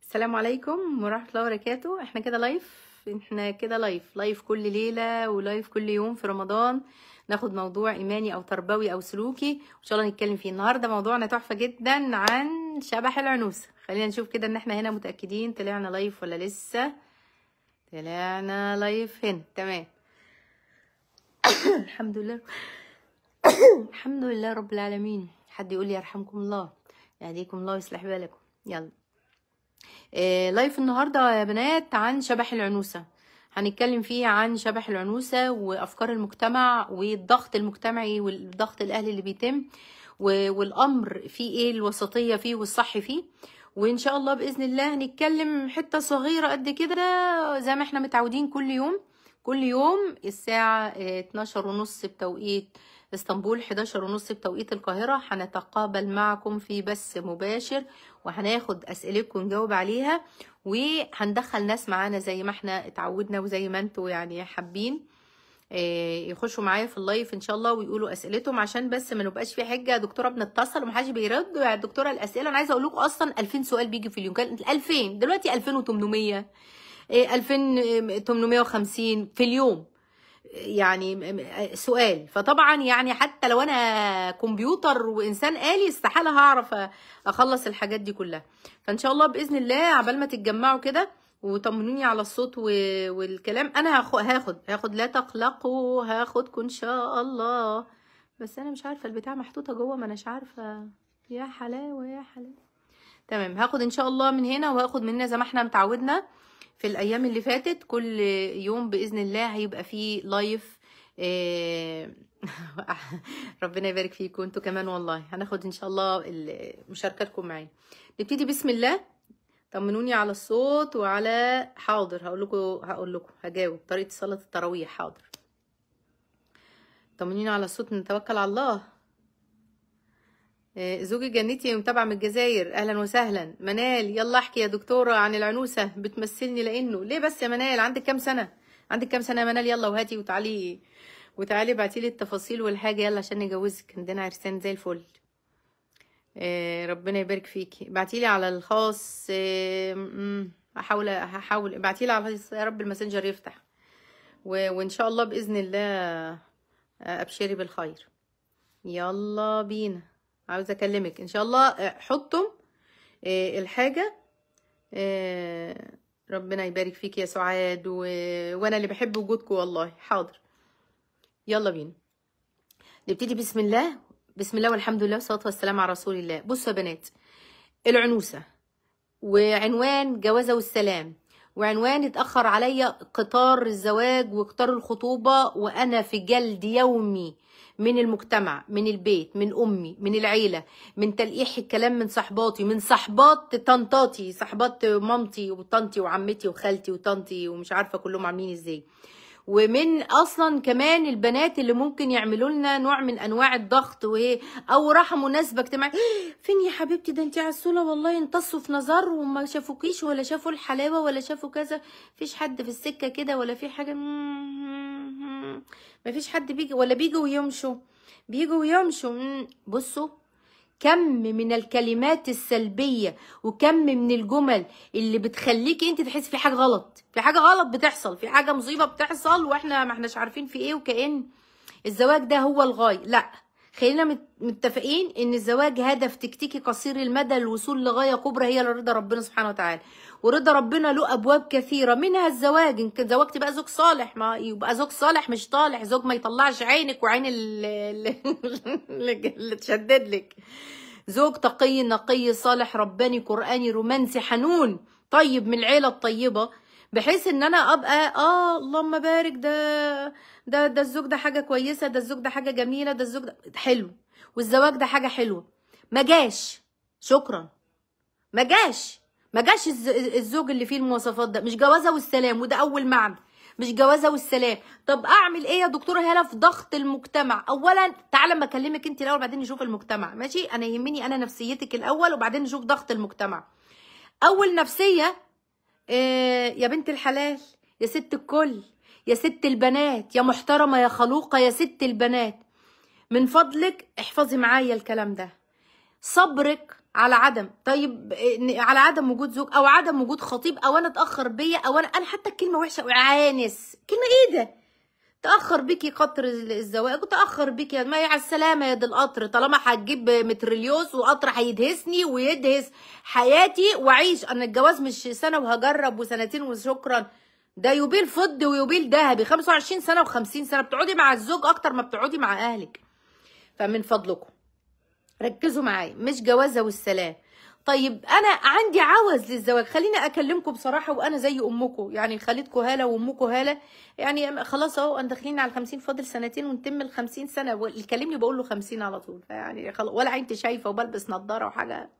السلام عليكم ورحمة الله وبركاته احنا كده لايف احنا كده لايف لايف كل ليلة ولايف كل يوم في رمضان ناخد موضوع ايماني او تربوي او سلوكي وان شاء الله نتكلم فيه النهارده موضوعنا تحفة جدا عن شبح العنوسة خلينا نشوف كده ان احنا هنا متأكدين طلعنا لايف ولا لسه طلعنا لايف هنا تمام الحمد لله الحمد لله رب العالمين حد يقول لي يرحمكم الله يهديكم الله ويصلح بالكم يلا آه، لايف النهارده يا بنات عن شبح العنوسه هنتكلم فيه عن شبح العنوسه وافكار المجتمع والضغط المجتمعي والضغط الاهلي اللي بيتم و- والامر فيه ايه الوسطيه فيه والصح فيه وان شاء الله باذن الله هنتكلم حته صغيره قد كده زي ما احنا متعودين كل يوم كل يوم الساعه آه، 12 ونص بتوقيت اسطنبول 11 ونص بتوقيت القاهرة هنتقابل معكم في بث مباشر وهناخد أسئلتكم نجاوب عليها وهندخل ناس معانا زي ما احنا اتعودنا وزي ما انتوا يعني حابين آه، يخشوا معايا في اللايف ان شاء الله ويقولوا اسئلتهم عشان بس ما نبقاش في حجه يا دكتوره بنتصل ومحدش بيرد يا دكتوره الاسئله انا عايزه اقول لكم اصلا 2000 سؤال بيجي في اليوم كان 2000 دلوقتي 2800 آه، 2850 في اليوم يعني م- م- سؤال فطبعا يعني حتى لو انا كمبيوتر وانسان آلي استحاله هعرف أ- اخلص الحاجات دي كلها فان شاء الله باذن الله عبال ما تتجمعوا كده وطمنوني على الصوت و... والكلام انا هاخد هاخد هاخد لا تقلقوا هاخدكم ان شاء الله بس انا مش عارفه البتاع محطوطه جوه ما اناش عارفه يا حلاوه يا حلاوه تمام هاخد ان شاء الله من هنا وهاخد من هنا زي ما احنا متعودنا في الايام اللي فاتت كل يوم باذن الله هيبقى فيه لايف آه، ربنا يبارك فيكم انتوا كمان والله هناخد ان شاء الله ال- مشاركاتكم معايا نبتدي بسم الله طمنوني على الصوت وعلى حاضر هقول لكم هقول لكم هجاوب طريقه صلاه التراويح حاضر طمنوني على الصوت نتوكل على الله آه، زوجي جنتي متابعة من الجزائر أهلا وسهلا منال يلا احكي يا دكتورة عن العنوسة بتمثلني لأنه ليه بس يا منال عندك كام سنة عندك كام سنة يا منال يلا وهاتي وتعالي وتعالي بعتي لي التفاصيل والحاجة يلا عشان نجوزك عندنا عرسان زي الفل آه، ربنا يبارك فيكي بعتي لي على الخاص آه، مم، هحاول هحاول ابعتي لي على الخاص يا رب الماسنجر يفتح و... وإن شاء الله بإذن الله آه، أبشري بالخير يلا بينا عاوزه اكلمك ان شاء الله آه، حطم آه، الحاجه آه، ربنا يبارك فيك يا سعاد و... وانا اللي بحب وجودكم والله حاضر يلا بينا نبتدي بسم الله بسم الله والحمد لله والصلاه والسلام على رسول الله بصوا يا بنات العنوسه وعنوان جوازه والسلام وعنوان اتأخر عليا قطار الزواج وقطار الخطوبة وأنا في جلد يومي من المجتمع من البيت من أمي من العيلة من تلقيح الكلام من صحباتي من صحبات طنطاتي صحبات مامتي وطنطي وعمتي وخالتي وطنطي ومش عارفة كلهم عاملين ازاي ومن اصلا كمان البنات اللي ممكن يعملوا لنا نوع من انواع الضغط وايه او راحه مناسبه اجتماعيه فين يا حبيبتي ده انت عسوله والله انتصوا في نظر وما شافوكيش ولا شافوا الحلاوه ولا شافوا كذا فيش حد في السكه كده ولا في حاجه ما فيش حد بيجي ولا بيجوا ويمشوا بيجوا ويمشوا مم. بصوا كم من الكلمات السلبية وكم من الجمل اللي بتخليكي انت تحسي في حاجة غلط في حاجة غلط بتحصل في حاجة مصيبة بتحصل واحنا ما احناش عارفين في ايه وكأن الزواج ده هو الغاية لا خلينا مت- متفقين ان الزواج هدف تكتيكي قصير المدى للوصول لغاية كبرى هي رضا ربنا سبحانه وتعالى ورضا ربنا له ابواب كثيرة منها الزواج ان كان زوجت بقى زوج صالح ما يبقى زوج صالح مش طالح زوج ما يطلعش عينك وعين اللي, اللي تشدد لك زوج تقي نقي صالح رباني قرآني رومانسي حنون طيب من العيلة الطيبة بحيث ان انا ابقى اه اللهم بارك ده ده ده الزوج ده حاجة كويسة ده الزوج ده حاجة جميلة ده الزوج ده حلو والزواج ده حاجة حلوة ما جاش شكرا ما جاش ما جاش الز- الزوج اللي فيه المواصفات ده مش جوازه والسلام وده اول معنى مش جوازه والسلام طب اعمل ايه يا دكتوره هاله في ضغط المجتمع اولا تعالى اما اكلمك انت الاول بعدين نشوف المجتمع ماشي انا يهمني انا نفسيتك الاول وبعدين نشوف ضغط المجتمع اول نفسيه آه يا بنت الحلال يا ست الكل يا ست البنات يا محترمه يا خلوقه يا ست البنات من فضلك احفظي معايا الكلام ده صبرك على عدم طيب إن- على عدم وجود زوج او عدم وجود خطيب او انا اتاخر بيا او انا انا حتى الكلمه وحشه عانس كلمه ايه ده تاخر بيكي قطر الزواج وتاخر بيكي ما هي على السلامه يا دي القطر طالما هتجيب متريليوس وقطر هيدهسني ويدهس حياتي واعيش انا الجواز مش سنه وهجرب وسنتين وشكرا ده يوبيل فضي ويوبيل ذهبي 25 سنه و50 سنه بتقعدي مع الزوج اكتر ما بتقعدي مع اهلك فمن فضلكم ركزوا معايا مش جوازه والسلام طيب انا عندي عوز للزواج خليني اكلمكم بصراحه وانا زي امكم يعني خالتكم هاله وامكم هاله يعني خلاص اهو انا داخلين على 50 فاضل سنتين ونتم ال 50 سنه اللي يكلمني بقول له 50 على طول يعني خلاص ولا عينتي شايفه وبلبس نظاره وحاجه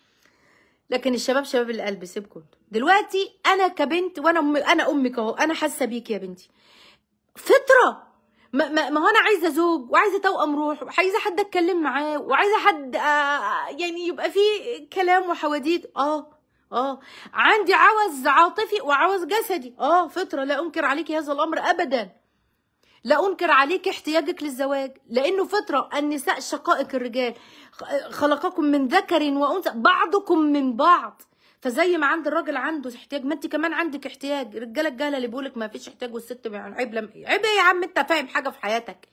لكن الشباب شباب القلب سيبكم انتوا. دلوقتي انا كبنت وانا أم انا امك اهو انا حاسه بيك يا بنتي فطره ما, ما, ما هو انا عايزه زوج وعايزه توأم روح وعايزه حد اتكلم معاه وعايزه حد آه يعني يبقى فيه كلام وحواديت اه اه عندي عوز عاطفي وعوز جسدي اه فطره لا انكر عليك هذا الامر ابدا لا انكر عليك احتياجك للزواج لانه فطره النساء شقائق الرجال خ- خلقكم من ذكر وانثى بعضكم من بعض فزي ما عند الراجل عنده احتياج ما انت كمان عندك احتياج الرجاله الجهله اللي بيقولك ما فيش احتياج والست يعني عيب لم... عيب ايه يا عم انت فاهم حاجه في حياتك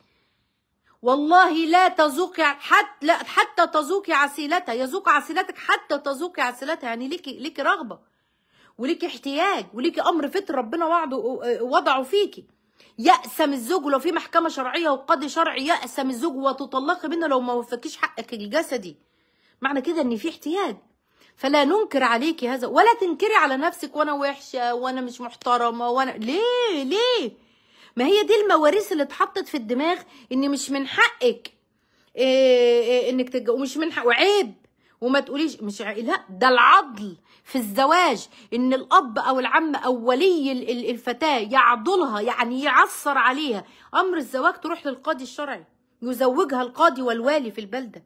والله لا تذوقي حتى لا حتى تذوقي عسيلتها يذوق عسيلتك حتى تذوقي عسيلتها يعني ليكي ليكي رغبه وليكي احتياج وليكي امر فطر ربنا وعده وضعه فيكي يأسم الزوج ولو في محكمة شرعية وقاضي شرعي يأسم الزوج وتطلقي منه لو ما وفكيش حقك الجسدي معنى كده ان في احتياج فلا ننكر عليكي هذا ولا تنكري على نفسك وانا وحشة وانا مش محترمة وانا ليه ليه ما هي دي المواريث اللي اتحطت في الدماغ ان مش من حقك إيه إيه انك تتج... ومش من حق وعيب وما تقوليش مش ع... لا ده العضل في الزواج ان الاب او العم او ولي ال- ال- الفتاه يعضلها يعني يعثر عليها امر الزواج تروح للقاضي الشرعي يزوجها القاضي والوالي في البلده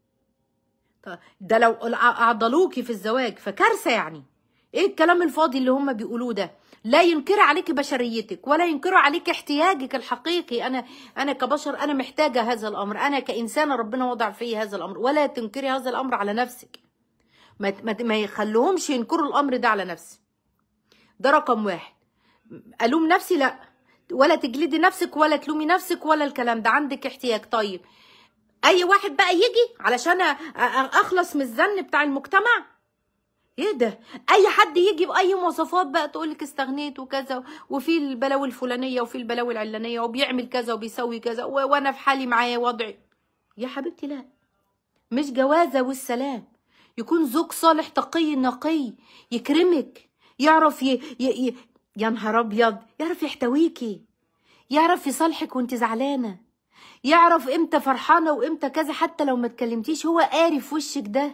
طيب ده لو عضلوكي في الزواج فكارثه يعني ايه الكلام الفاضي اللي هم بيقولوه ده لا ينكر عليك بشريتك ولا ينكر عليك احتياجك الحقيقي انا انا كبشر انا محتاجه هذا الامر انا كانسانه ربنا وضع في هذا الامر ولا تنكري هذا الامر على نفسك ما ما ما يخلوهمش ينكروا الامر ده على نفسي ده رقم واحد الوم نفسي لا ولا تجلدي نفسك ولا تلومي نفسك ولا الكلام ده عندك احتياج طيب اي واحد بقى يجي علشان أ- أ- اخلص من الزن بتاع المجتمع ايه ده اي حد يجي باي مواصفات بقى تقول لك استغنيت وكذا وفي البلاوي الفلانيه وفي البلاوي العلانيه وبيعمل كذا وبيسوي كذا و- وانا في حالي معايا وضعي يا حبيبتي لا مش جوازه والسلام يكون زوج صالح تقي نقي يكرمك يعرف ي... ي... ي... يا نهار ابيض يعرف يحتويكي يعرف يصالحك وانت زعلانه يعرف امتى فرحانه وامتى كذا حتى لو ما تكلمتيش هو قاري في وشك ده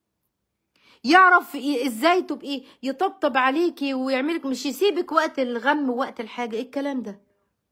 يعرف ي- ازاي تبقي يطبطب عليكي ويعملك مش يسيبك وقت الغم ووقت الحاجه ايه الكلام ده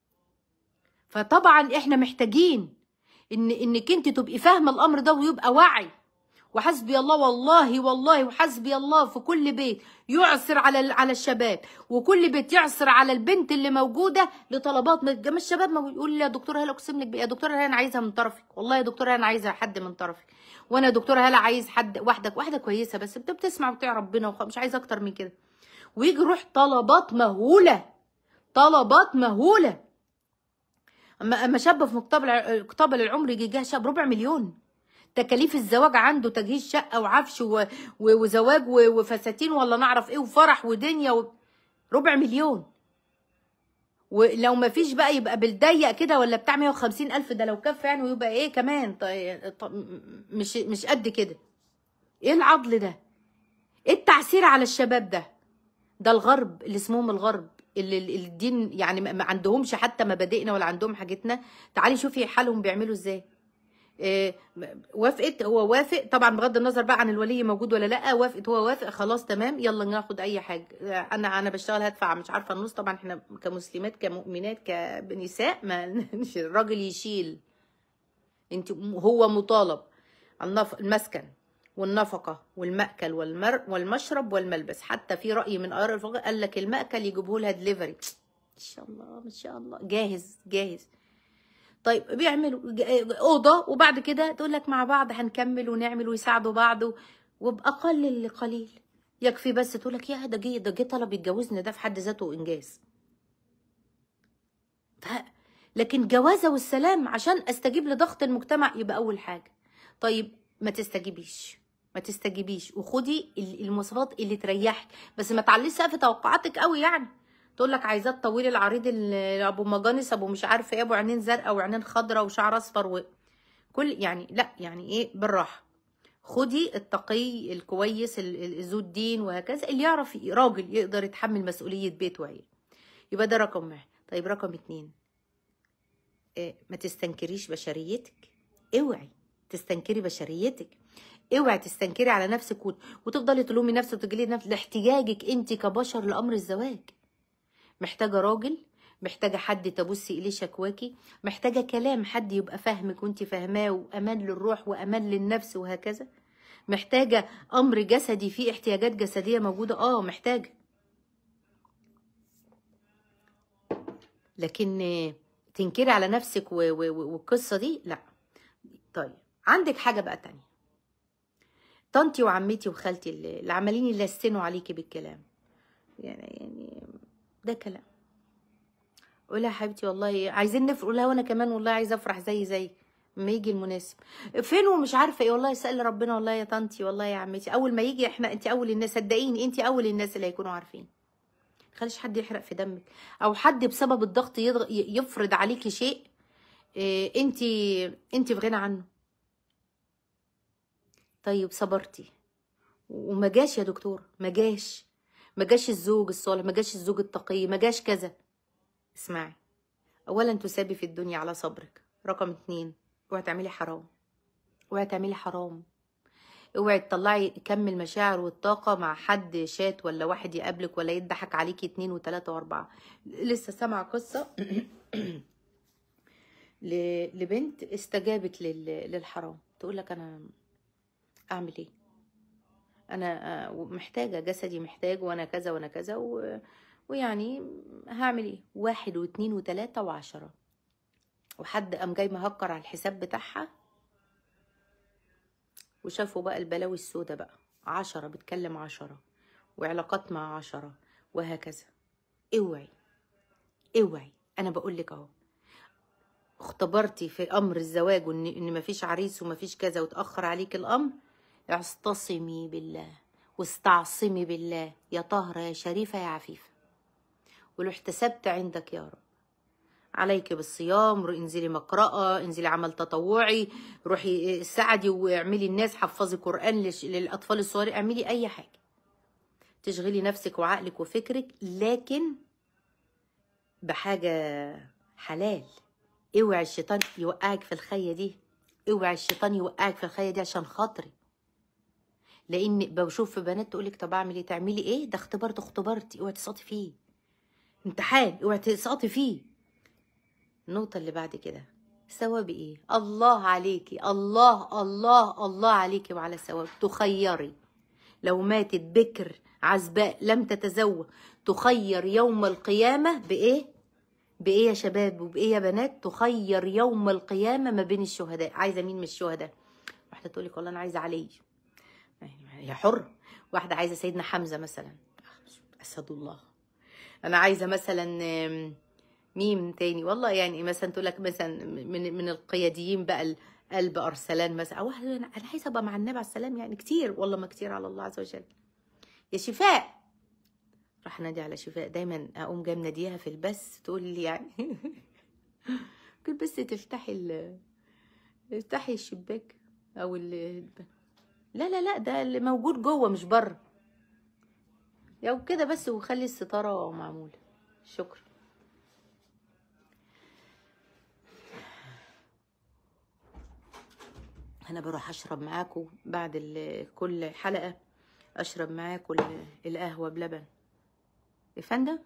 فطبعا احنا محتاجين ان انك انت تبقي فاهمه الامر ده ويبقى وعي وحسبي الله والله والله وحسبي الله في كل بيت يعصر على ال- على الشباب وكل بيت يعصر على البنت اللي موجوده لطلبات ما ما الشباب ما يقول لي يا دكتوره هلا اقسم لك يا دكتوره هلا انا عايزها من طرفك والله يا دكتوره انا عايزه حد من طرفك وانا يا دكتوره هلا عايز حد واحده واحده كويسه بس بت- بتسمع وبتطيع ربنا وخ- مش عايزه اكتر من كده ويجي يروح طلبات مهوله طلبات مهوله اما اما شاب في مقتبل مقتبل العمر يجي جه شاب ربع مليون تكاليف الزواج عنده تجهيز شقه وعفش و... و... وزواج و... وفساتين ولا نعرف ايه وفرح ودنيا و... ربع مليون ولو ما فيش بقى يبقى بالضيق كده ولا بتاع 150 الف ده لو كف يعني ويبقى ايه كمان طيب مش مش قد كده ايه العضل ده ايه التعسير على الشباب ده ده الغرب اللي اسمهم الغرب اللي اللي الدين يعني ما ما عندهمش حتى مبادئنا ولا عندهم حاجتنا تعالي شوفي حالهم بيعملوا ازاي إيه، وافقت هو وافق طبعا بغض النظر بقى عن الولي موجود ولا لا وافقت هو وافق خلاص تمام يلا ناخد اي حاجه انا انا بشتغل هدفع مش عارفه النص طبعا احنا كمسلمات كمؤمنات كنساء ما مش الراجل يشيل انت هو مطالب النف... المسكن والنفقه والمأكل والمر... والمشرب والملبس حتى في رأي من آراء الفقهاء قال لك المأكل يجيبه لها دليفري ان شاء الله ما شاء الله جاهز جاهز طيب بيعملوا ج- اوضه وبعد كده تقول لك مع بعض هنكمل ونعمل ويساعدوا بعض و... وبأقل القليل يكفي بس تقولك يا ده جه ده جه طلب يتجوزني ده في حد ذاته إنجاز ف... لكن جوازة والسلام عشان استجيب لضغط المجتمع يبقى اول حاجة طيب ما تستجيبيش ما تستجيبيش وخدي ال- المواصفات اللي تريحك بس ما تعليش سقف توقعاتك قوي يعني تقول لك عايزاه الطويل العريض ال- ابو مجانس ابو مش عارفه ايه ابو عينين زرقاء وعينين خضراء وشعر اصفر وكل يعني لا يعني ايه بالراحه خدي التقي الكويس ال- ال- ذو الدين وهكذا اللي يعرف ي- راجل يقدر يتحمل مسؤوليه بيت وعيل يبقى ده رقم واحد طيب رقم اتنين إيه، ما تستنكريش بشريتك اوعي تستنكري بشريتك اوعي تستنكري على نفسك وت- وتفضلي تلومي نفسك وتجلي نفسك لاحتياجك انت كبشر لامر الزواج محتاجه راجل محتاجه حد تبصي اليه شكواكي محتاجه كلام حد يبقى فاهمك وانت فاهماه وامان للروح وامان للنفس وهكذا محتاجه امر جسدي فيه احتياجات جسديه موجوده اه محتاجه لكن آه، تنكري على نفسك و- و- و- والقصه دي لا طيب عندك حاجه بقى تانية طنطي وعمتي وخالتي اللي اللي عمالين يلسنوا عليكي بالكلام يعني يعني ده كلام قولها يا حبيبتي والله عايزين نفرق قولها وانا كمان والله عايزه افرح زي زي ما يجي المناسب فين ومش عارفه ايه والله اسال ربنا والله يا طنطي والله يا عمتي اول ما يجي احنا انت اول الناس صدقيني انت اول الناس اللي هيكونوا عارفين خليش حد يحرق في دمك او حد بسبب الضغط يضغ... ي- يفرض عليكي شيء إيه انت انت في غنى عنه طيب صبرتي وما جاش يا دكتور ما جاش ما جاش الزوج الصالح ما جاش الزوج التقي ما جاش كذا اسمعي اولا تسابي في الدنيا على صبرك رقم اتنين اوعي تعملي حرام اوعي تعملي حرام اوعي تطلعي كم المشاعر والطاقة مع حد شات ولا واحد يقابلك ولا يضحك عليكي اتنين وتلاتة واربعة لسه سامعة قصة ل- لبنت استجابت لل- للحرام تقول لك انا اعمل ايه انا آه، محتاجة جسدي محتاج وانا كذا وانا كذا و... ويعني هعمل ايه واحد واثنين وثلاثة وعشرة وحد قام جاي مهكر على الحساب بتاعها وشافوا بقى البلاوي السودة بقى عشرة بتكلم عشرة وعلاقات مع عشرة وهكذا اوعي اوعي انا بقول لك اهو اختبرتي في امر الزواج وان ان مفيش عريس ومفيش كذا وتاخر عليك الامر اعتصمي بالله واستعصمي بالله يا طاهره يا شريفه يا عفيفه ولو احتسبت عندك يا رب عليك بالصيام رو- انزلي مقرأة انزلي عمل تطوعي روحي ساعدي واعملي الناس حفظي قرآن لش- للأطفال الصغار اعملي أي حاجة تشغلي نفسك وعقلك وفكرك لكن بحاجة حلال اوعي الشيطان يوقعك في الخية دي اوعي الشيطان يوقعك في الخية دي عشان خاطري لان بشوف في بنات تقولك طب اعمل ايه تعملي ايه ده اختبرت اختبرتي اوعي تسقطي فيه امتحان اوعي تسقطي فيه النقطة اللي بعد كده ثواب ايه الله عليكي الله الله الله عليكي وعلى ثواب تخيري لو ماتت بكر عزباء لم تتزوج تخير يوم القيامة بإيه؟ بإيه يا شباب وبإيه يا بنات؟ تخير يوم القيامة ما بين الشهداء عايزة مين من الشهداء؟ واحدة تقول لك والله أنا عايزة علي هي حرة واحدة عايزة سيدنا حمزة مثلا أسد الله أنا عايزة مثلا آم، مين تاني والله يعني مثلا تقول لك مثلا من من القياديين بقى ال- قلب ارسلان مثلا او واحد انا أنا عايزه ابقى مع النبي عليه السلام يعني كتير والله ما كتير على الله عز وجل يا شفاء راح نادي على شفاء دايما اقوم جاي مناديها في البث تقول لي يعني كنت بس تفتحي ال تفتحي الشباك او ال لا لا لا ده اللي موجود جوه مش بره لو كده بس وخلي الستاره معموله شكرا انا بروح اشرب معاكم بعد ال- كل حلقه اشرب معاكم ال- القهوه بلبن يا فندم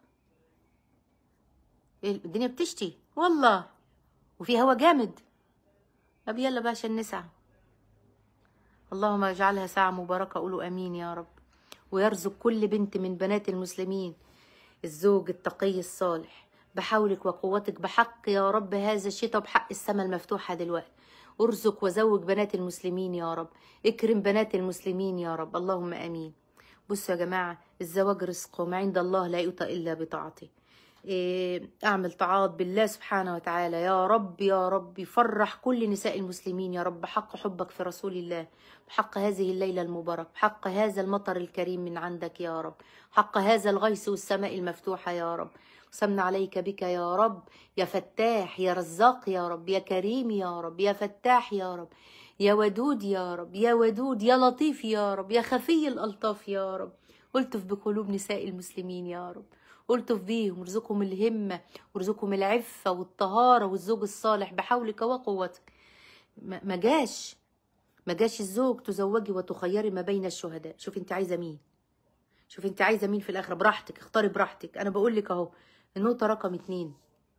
إيه الدنيا بتشتي والله وفي هوا جامد طب يلا بقى عشان نسعى اللهم اجعلها ساعة مباركة قولوا امين يا رب ويرزق كل بنت من بنات المسلمين الزوج التقي الصالح بحولك وقوتك بحق يا رب هذا الشتاء وبحق السماء المفتوحة دلوقتي ارزق وزوج بنات المسلمين يا رب اكرم بنات المسلمين يا رب اللهم امين بصوا يا جماعه الزواج رزق وما عند الله لا يؤتى الا بطاعته إيه، اعمل طاعات بالله سبحانه وتعالى يا رب يا رب فرح كل نساء المسلمين يا رب بحق حبك في رسول الله بحق هذه الليلة المبارك بحق هذا المطر الكريم من عندك يا رب حق هذا الغيث والسماء المفتوحة يا رب قسمنا عليك بك يا رب يا فتاح يا رزاق يا رب يا كريم يا رب يا فتاح يا رب يا ودود يا رب يا ودود يا لطيف يا رب يا خفي الألطاف يا رب الطف بقلوب نساء المسلمين يا رب الطف بيهم وارزقهم الهمة وارزقهم العفة والطهارة والزوج الصالح بحولك وقوتك ما ما جاش ما جاش الزوج تزوجي وتخيري ما بين الشهداء شوف انت عايزة مين شوف انت عايزة مين في الآخرة براحتك اختاري براحتك أنا بقول لك أهو النقطة رقم اتنين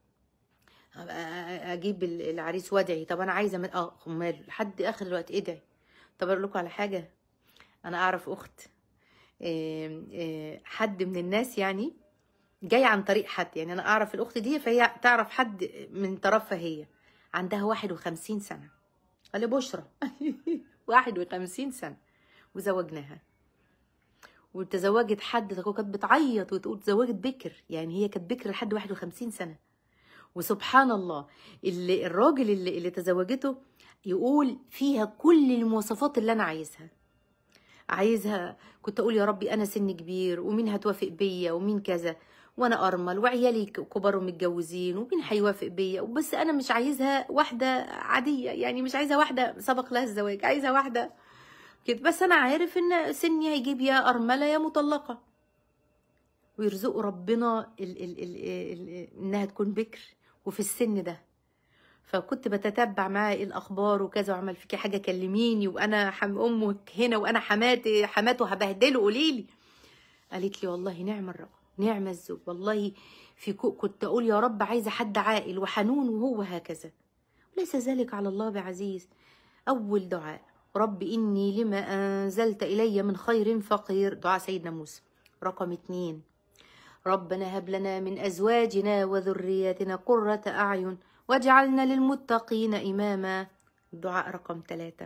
أبقى اجيب العريس وادعي طب انا عايزه من اه ماله لحد اخر الوقت ادعي طب اقول لكم على حاجه انا اعرف اخت آه، آه، حد من الناس يعني جاي عن طريق حد يعني انا اعرف الاخت دي فهي تعرف حد من طرفها هي عندها 51 سنه قال لي بشرى 51 سنه وزوجناها وتزوجت حد كانت بتعيط وتقول تزوجت بكر يعني هي كانت بكر لحد 51 سنه وسبحان الله اللي الراجل اللي, اللي تزوجته يقول فيها كل المواصفات اللي انا عايزها عايزها كنت اقول يا ربي انا سن كبير ومين هتوافق بيا ومين كذا وانا ارمل وعيالي كبار ومتجوزين ومين هيوافق بيا بس انا مش عايزها واحده عاديه يعني مش عايزه واحده سبق لها الزواج عايزه واحده كده بس انا عارف ان سني هيجيب يا ارمله يا مطلقه ويرزقوا ربنا ال ال ال ال انها تكون بكر وفي السن ده فكنت بتتبع معاه ايه الاخبار وكذا وعمل فيكي حاجه كلميني وانا حم امك هنا وانا حماتي حماته هبهدله قولي لي قالت لي والله نعم الرجل نعم الزوج والله في كنت اقول يا رب عايزه حد عاقل وحنون وهو هكذا ليس ذلك على الله بعزيز اول دعاء رب اني لما انزلت الي من خير فقير دعاء سيدنا موسى رقم اتنين ربنا هب لنا من ازواجنا وذرياتنا قرة اعين واجعلنا للمتقين اماما دعاء رقم ثلاثة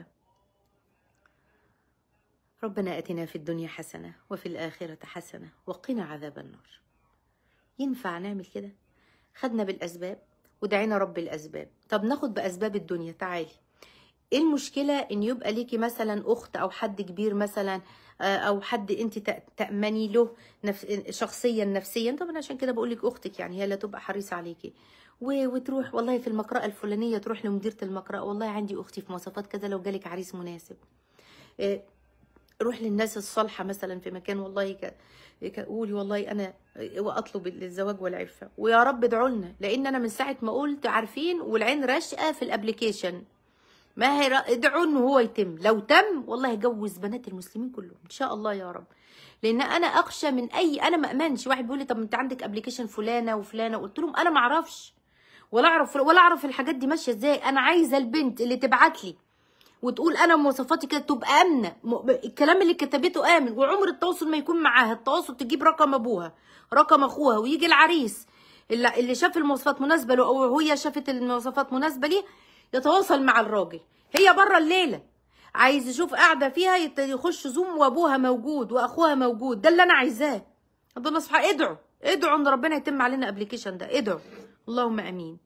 ربنا اتنا في الدنيا حسنه وفي الاخره حسنه وقنا عذاب النار ينفع نعمل كده خدنا بالاسباب ودعينا رب الاسباب طب ناخد باسباب الدنيا تعالي ايه المشكله ان يبقى ليكي مثلا اخت او حد كبير مثلا آه، او حد انت تامني له نفس شخصيا نفسيا طبعا عشان كده بقول لك اختك يعني هي اللي تبقى حريصه عليكي وتروح والله في المقرأة الفلانية تروح لمديرة المقرأة والله عندي أختي في مواصفات كذا لو جالك عريس مناسب آه، روح للناس الصالحه مثلا في مكان والله قولي والله انا واطلب الزواج والعفه ويا رب ادعوا لنا لان انا من ساعه ما قلت عارفين والعين راشقه في الابلكيشن ما هي ادعوا انه هو يتم لو تم والله هجوز بنات المسلمين كلهم ان شاء الله يا رب لان انا اخشى من اي انا ما امنش واحد بيقول لي طب انت عندك ابلكيشن فلانه وفلانه قلت لهم انا ما اعرفش ولا اعرف ولا اعرف الحاجات دي ماشيه ازاي انا عايزه البنت اللي تبعت لي وتقول انا مواصفاتي كده تبقى امنه الكلام اللي كتبته امن وعمر التواصل ما يكون معاها التواصل تجيب رقم ابوها رقم اخوها ويجي العريس اللي, اللي شاف المواصفات مناسبه له او هي شافت المواصفات مناسبه ليه يتواصل مع الراجل هي بره الليله عايز يشوف قاعده فيها يخش زوم وابوها موجود واخوها موجود ده اللي انا عايزاه ربنا سبحانه ادعوا ادعوا ان ربنا يتم علينا ابلكيشن ده ادعوا اللهم امين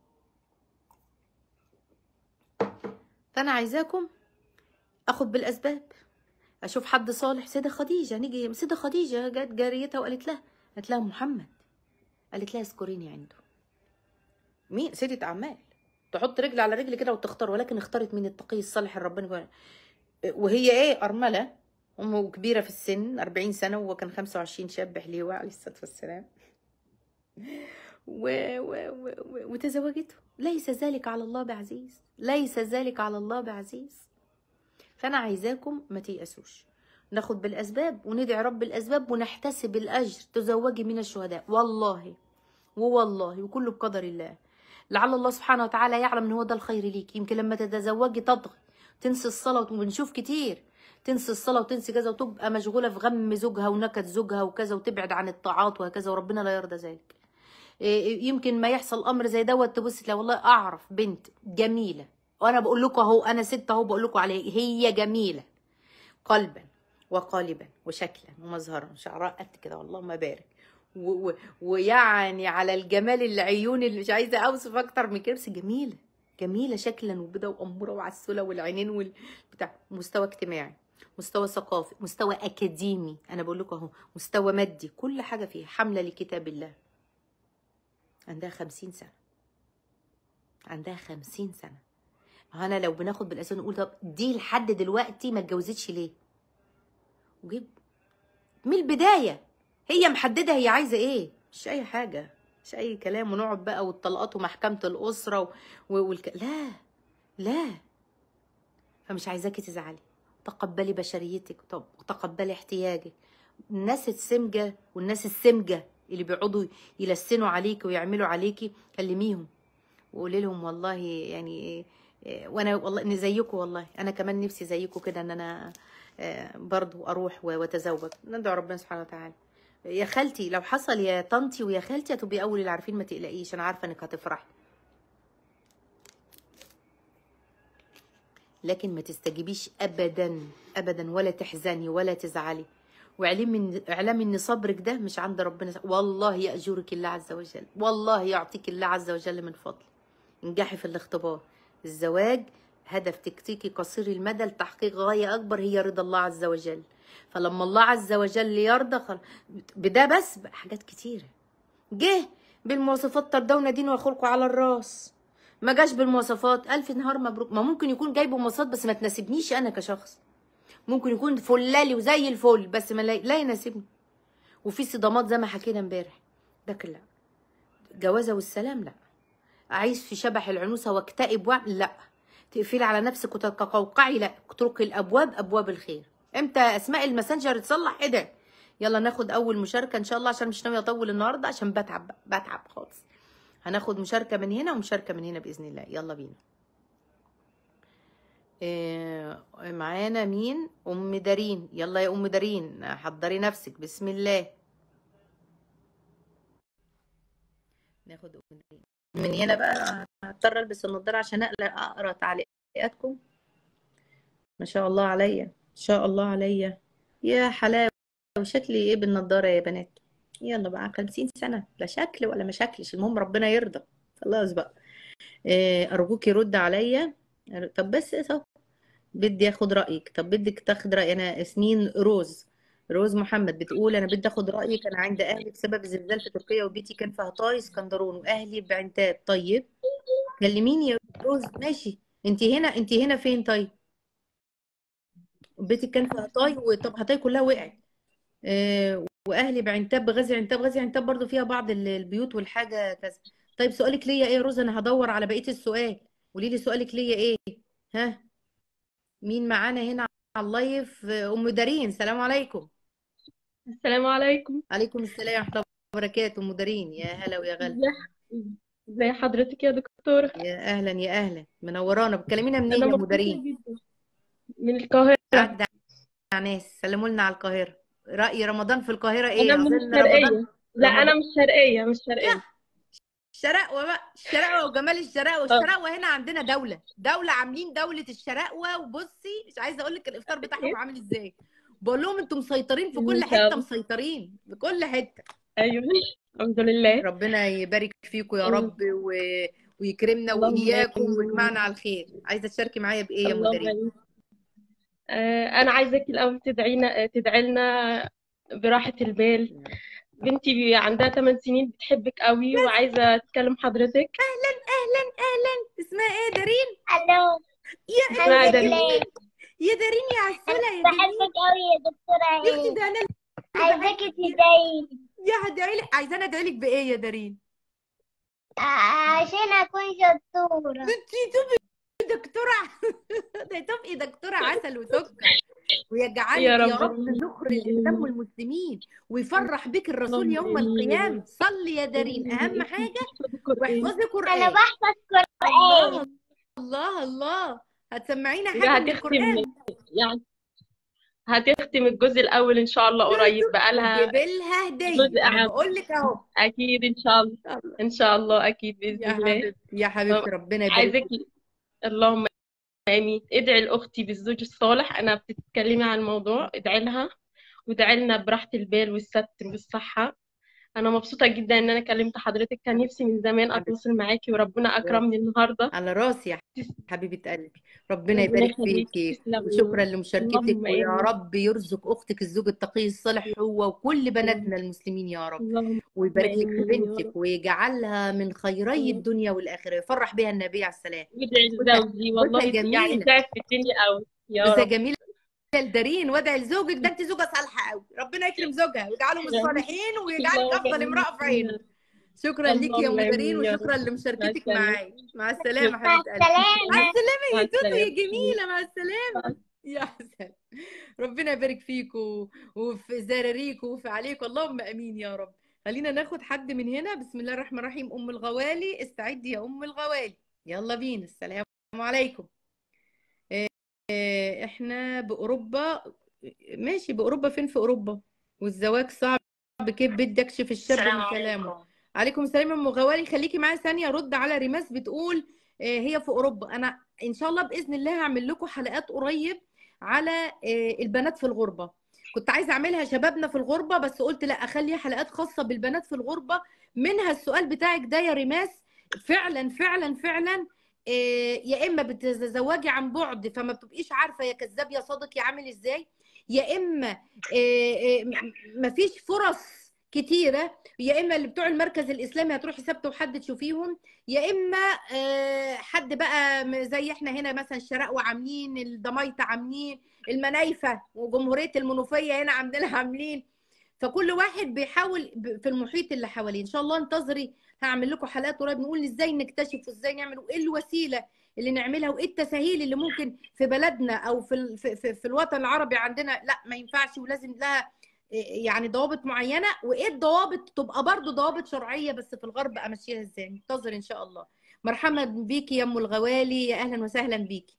فانا عايزاكم اخد بالاسباب اشوف حد صالح سيده خديجه نيجي سيده خديجه جت جاريتها وقالت لها قالت لها محمد قالت لها اذكريني عنده مين سيده اعمال تحط رجل على رجل كده وتختار ولكن اختارت مين التقي الصالح الرباني وهي ايه ارمله امه كبيره في السن 40 سنه وهو كان 25 شاب حليوه عليه الصلاه والسلام و... و... و... وتزوجته ليس ذلك على الله بعزيز ليس ذلك على الله بعزيز فانا عايزاكم ما تيأسوش ناخد بالاسباب وندعي رب الاسباب ونحتسب الاجر تزوجي من الشهداء والله ووالله وكله بقدر الله لعل الله سبحانه وتعالى يعلم ان هو ده الخير ليك يمكن لما تتزوجي تطغي تنسي الصلاه وبنشوف كتير تنسي الصلاه وتنسي كذا وتبقى مشغوله في غم زوجها ونكد زوجها وكذا وتبعد عن الطاعات وهكذا وربنا لا يرضى ذلك إيه، يمكن ما يحصل امر زي دوت تبص لا والله اعرف بنت جميله وانا بقول لكم اهو انا ست اهو بقول لكم عليها هي جميله قلبا وقالبا وشكلا ومظهرا شعرها قد كده اللهم بارك و- و- ويعني على الجمال العيون اللي مش عايزه اوصف اكتر من كده بس جميله جميله شكلا وبيضه واموره وعسوله والعينين والبتاع مستوى اجتماعي مستوى ثقافي مستوى اكاديمي انا بقول لكم اهو مستوى مادي كل حاجه فيها حامله لكتاب الله عندها خمسين سنه عندها خمسين سنه ما هو انا لو بناخد بالاساس نقول طب دي لحد دلوقتي ما اتجوزتش ليه وجيب من البدايه هي محدده هي عايزه ايه مش اي حاجه مش اي كلام ونقعد بقى والطلقات ومحكمه الاسره و... و... والك... لا لا فمش عايزاكي تزعلي تقبلي بشريتك طب وتقبلي احتياجك الناس السمجه والناس السمجه اللي بيقعدوا يلسنوا عليكي ويعملوا عليكي كلميهم وقولي لهم والله يعني إيه، وانا والله ان زيكم والله انا كمان نفسي زيكم كده ان انا آه، برضو اروح و- واتزوج ندعو ربنا سبحانه وتعالى يا خالتي لو حصل يا طنطي ويا خالتي هتبقي اول اللي عارفين ما تقلقيش انا عارفه انك هتفرحي لكن ما تستجيبيش ابدا ابدا ولا تحزني ولا تزعلي واعلمي ان اعلمي ان صبرك ده مش عند ربنا والله ياجرك الله عز وجل والله يعطيك الله عز وجل من فضله انجحي في الاختبار الزواج هدف تكتيكي قصير المدى لتحقيق غاية أكبر هي رضا الله عز وجل فلما الله عز وجل يرضى خل... بده بس بقى حاجات كتيرة جه بالمواصفات ترضون دين وخلقه على الراس ما جاش بالمواصفات ألف نهار مبروك ما ممكن يكون جايب مواصفات بس ما تناسبنيش أنا كشخص ممكن يكون فلالي وزي الفل بس ما لا, لا يناسبني وفي صدامات زي ما حكينا امبارح لكن لا جوازة والسلام لا اعيش في شبح العنوسه واكتئب واعمل لا تقفلي على نفسك وتتقوقعي لا اتركي الابواب ابواب الخير امتى اسماء الماسنجر تصلح ايه ده يلا ناخد اول مشاركه ان شاء الله عشان مش ناويه اطول النهارده عشان بتعب بتعب خالص هناخد مشاركه من هنا ومشاركه من هنا باذن الله يلا بينا إيه معانا مين ام دارين يلا يا ام دارين حضري نفسك بسم الله ناخد ام دارين من هنا بقى هضطر البس النضاره عشان اقرا اقرا تعليقاتكم ما شاء الله عليا ما شاء الله عليا يا حلاوه شكلي ايه بالنضاره يا بنات يلا بقى 50 سنه لا شكل ولا ما شكلش المهم ربنا يرضى خلاص بقى إيه، ارجوك يرد عليا طب بس طب بدي اخد رايك طب بدك تاخد رايي انا ياسمين روز روز محمد بتقول انا بدي اخد رايك انا عند اهلي بسبب الزلزال في تركيا وبيتي كان في هطاي اسكندرون واهلي بعنتاب طيب كلميني يا روز ماشي انت هنا انت هنا فين طيب بيتك كان في هطاي وطب هطاي كلها وقعت آه، واهلي بعنتاب غازي عنتاب غازي عنتاب برضو فيها بعض ال- البيوت والحاجه كذا طيب سؤالك ليا ايه يا روز انا هدور على بقيه السؤال قولي لي سؤالك ليا ايه ها مين معانا هنا على اللايف آه، ام دارين سلام عليكم السلام عليكم عليكم السلام ورحمه الله وبركاته ام دارين يا هلا ويا غلا ازي ازي حضرتك يا دكتورة يا اهلا يا اهلا منورانا بتكلمينا منين انا يا ام مبسوطة دارين جدا من القاهرة قاعده على ناس سلموا لنا على القاهره راي رمضان في القاهره ايه انا من اظن رمضان الشرقية لا انا رمضان مش شرقية مش لا شرقية الشراقوة بقى الشراقوة وجمال الشراقوة اه الشراقوة هنا عندنا دولة دولة عاملين دولة الشراقوة وبصي مش عايزة اقول لك الافطار بتاعهم عامل ازاي بقول لهم انتم مسيطرين في كل ان شاء حتة الله مسيطرين في كل حتة ايوه الحمد لله ربنا يبارك فيكم يا أمم. رب و... ويكرمنا اللهم واياكم امين ويجمعنا على الخير عايزة تشاركي معايا بايه يا اللهم مدرين امين آه انا عايزاك الاول تدعينا تدعي لنا براحة البال بنتي عندها 8 سنين بتحبك قوي وعايزة تكلم حضرتك اهلا اهلا اهلا اسمها ايه دارين الو يا اسمها بحبك دارين ليه؟ يا دارين يا انا عسولة يا جميل بحبك قوي يا دكتورة يا اختي هند ده انا اللي عايزاكي بحبك تدعي يا هدعي لك عايزاني ادعي لك بايه يا دارين عشان اكون شطورة انتي تبقي دكتورة ده تبقي دكتورة عسل وسكر ويجعلك يا يا رب رب نخر الإسلام والمسلمين ويفرح بك الرسول اللهم يوم امين يا القيامة رب صلي يا دارين أهم حاجة تحفظ القرآن واحفظي انا قرآن بحفظ الله قرآن الله الله هتسمعينا يبقى حاجة من هتختم القرآن يعني هتختم الجزء الأول إن شاء الله قريب بقى لها جيب لها هدية جزء أنا أهم بقول لك أهو أكيد إن شاء الله الله. إن شاء الله أكيد بإذن يا الله حبيبتي يا حبيبتي ربنا يبارك عايزك فيك اللهم محامي ادعي لاختي بالزوج الصالح انا بتتكلمي عن الموضوع ادعي لها وادعي لنا براحة البال والستر والصحة انا مبسوطة جدا ان انا كلمت حضرتك كان نفسي من زمان حبيبتي اتواصل معاكي وربنا اكرمني النهاردة على راسي يا حبيبة قلبي ربنا ربنا يبارك يخليكي فيكي تسلمي وشكرا لمشاركتك اللهم ويا امين رب يرزق أختك الزوج التقي الصالح هو وكل اللهم بناتنا المسلمين يا رب اللهم ويبارك لك في امين يا بنتك رب ويجعلها من خيري مم. الدنيا والآخرة يفرح بها النبي عليه السلام وادعي جوزها لزوجي جوزها والله يعني جميلة تعب في الدنيا قوي يا جوزها رب جميلة الدارين وادعي لزوجك ده انت زوجة صالحة قوي ربنا يكرم زوجها ويجعله من الصالحين ويجعلك اللهم أفضل امرأة في عينه امين شكرا ليكي يا اللهم ام دارين امين يا رب وشكرا مع لمشاركتك السلامة معاي مع السلامة مع حبيبة قلبي مع السلامة السلامة مع يا توتو يا السلامة جميلة مع السلامة مع يا حسن ربنا يبارك فيكم وفي زراريكم وفي عليكم اللهم امين يا رب خلينا ناخد حد من هنا بسم الله الرحمن الرحيم ام الغوالي استعدي يا ام الغوالي يلا بينا السلام عليكم آه، احنا باوروبا ماشي باوروبا فين في اوروبا والزواج صعب كيف بدي اكشف الشاب السلام من كلامه عليكم عليكم السلام يا ام غوالي خليكي معايا ثانيه رد على ريماس بتقول آه، هي في اوروبا انا ان شاء الله باذن الله هعمل لكم حلقات قريب على آه، البنات في الغربه كنت عايزه اعملها شبابنا في الغربه بس قلت لا اخليها حلقات خاصه بالبنات في الغربه منها السؤال بتاعك ده يا ريماس فعلا فعلا فعلا آه، يا اما بتتزوجي عن بعد فما بتبقيش عارفه يا كذاب يا صادق يا عامل ازاي يا اما آه، آه، م- مفيش فرص كتيره يا اما اللي بتوع المركز الاسلامي هتروحي سبت وحد تشوفيهم يا اما آه، حد بقى م- زي احنا هنا مثلا الشراقوة عاملين الضمايطة عاملين المنايفة وجمهورية المنوفية هنا عندنا عاملين فكل واحد بيحاول ب- في المحيط اللي حواليه ان شاء الله انتظري هعمل لكم حلقات قريب نقول ازاي نكتشف وازاي نعمل وايه الوسيله اللي نعملها وايه التساهيل اللي ممكن في بلدنا او في ال- في, في, في الوطن العربي عندنا لا ما ينفعش ولازم لها إيه يعني ضوابط معينه وايه الضوابط تبقى برضو ضوابط شرعيه بس في الغرب امشيها ازاي انتظر ان شاء الله مرحبا بيكي يا ام الغوالي يا اهلا وسهلا بيكي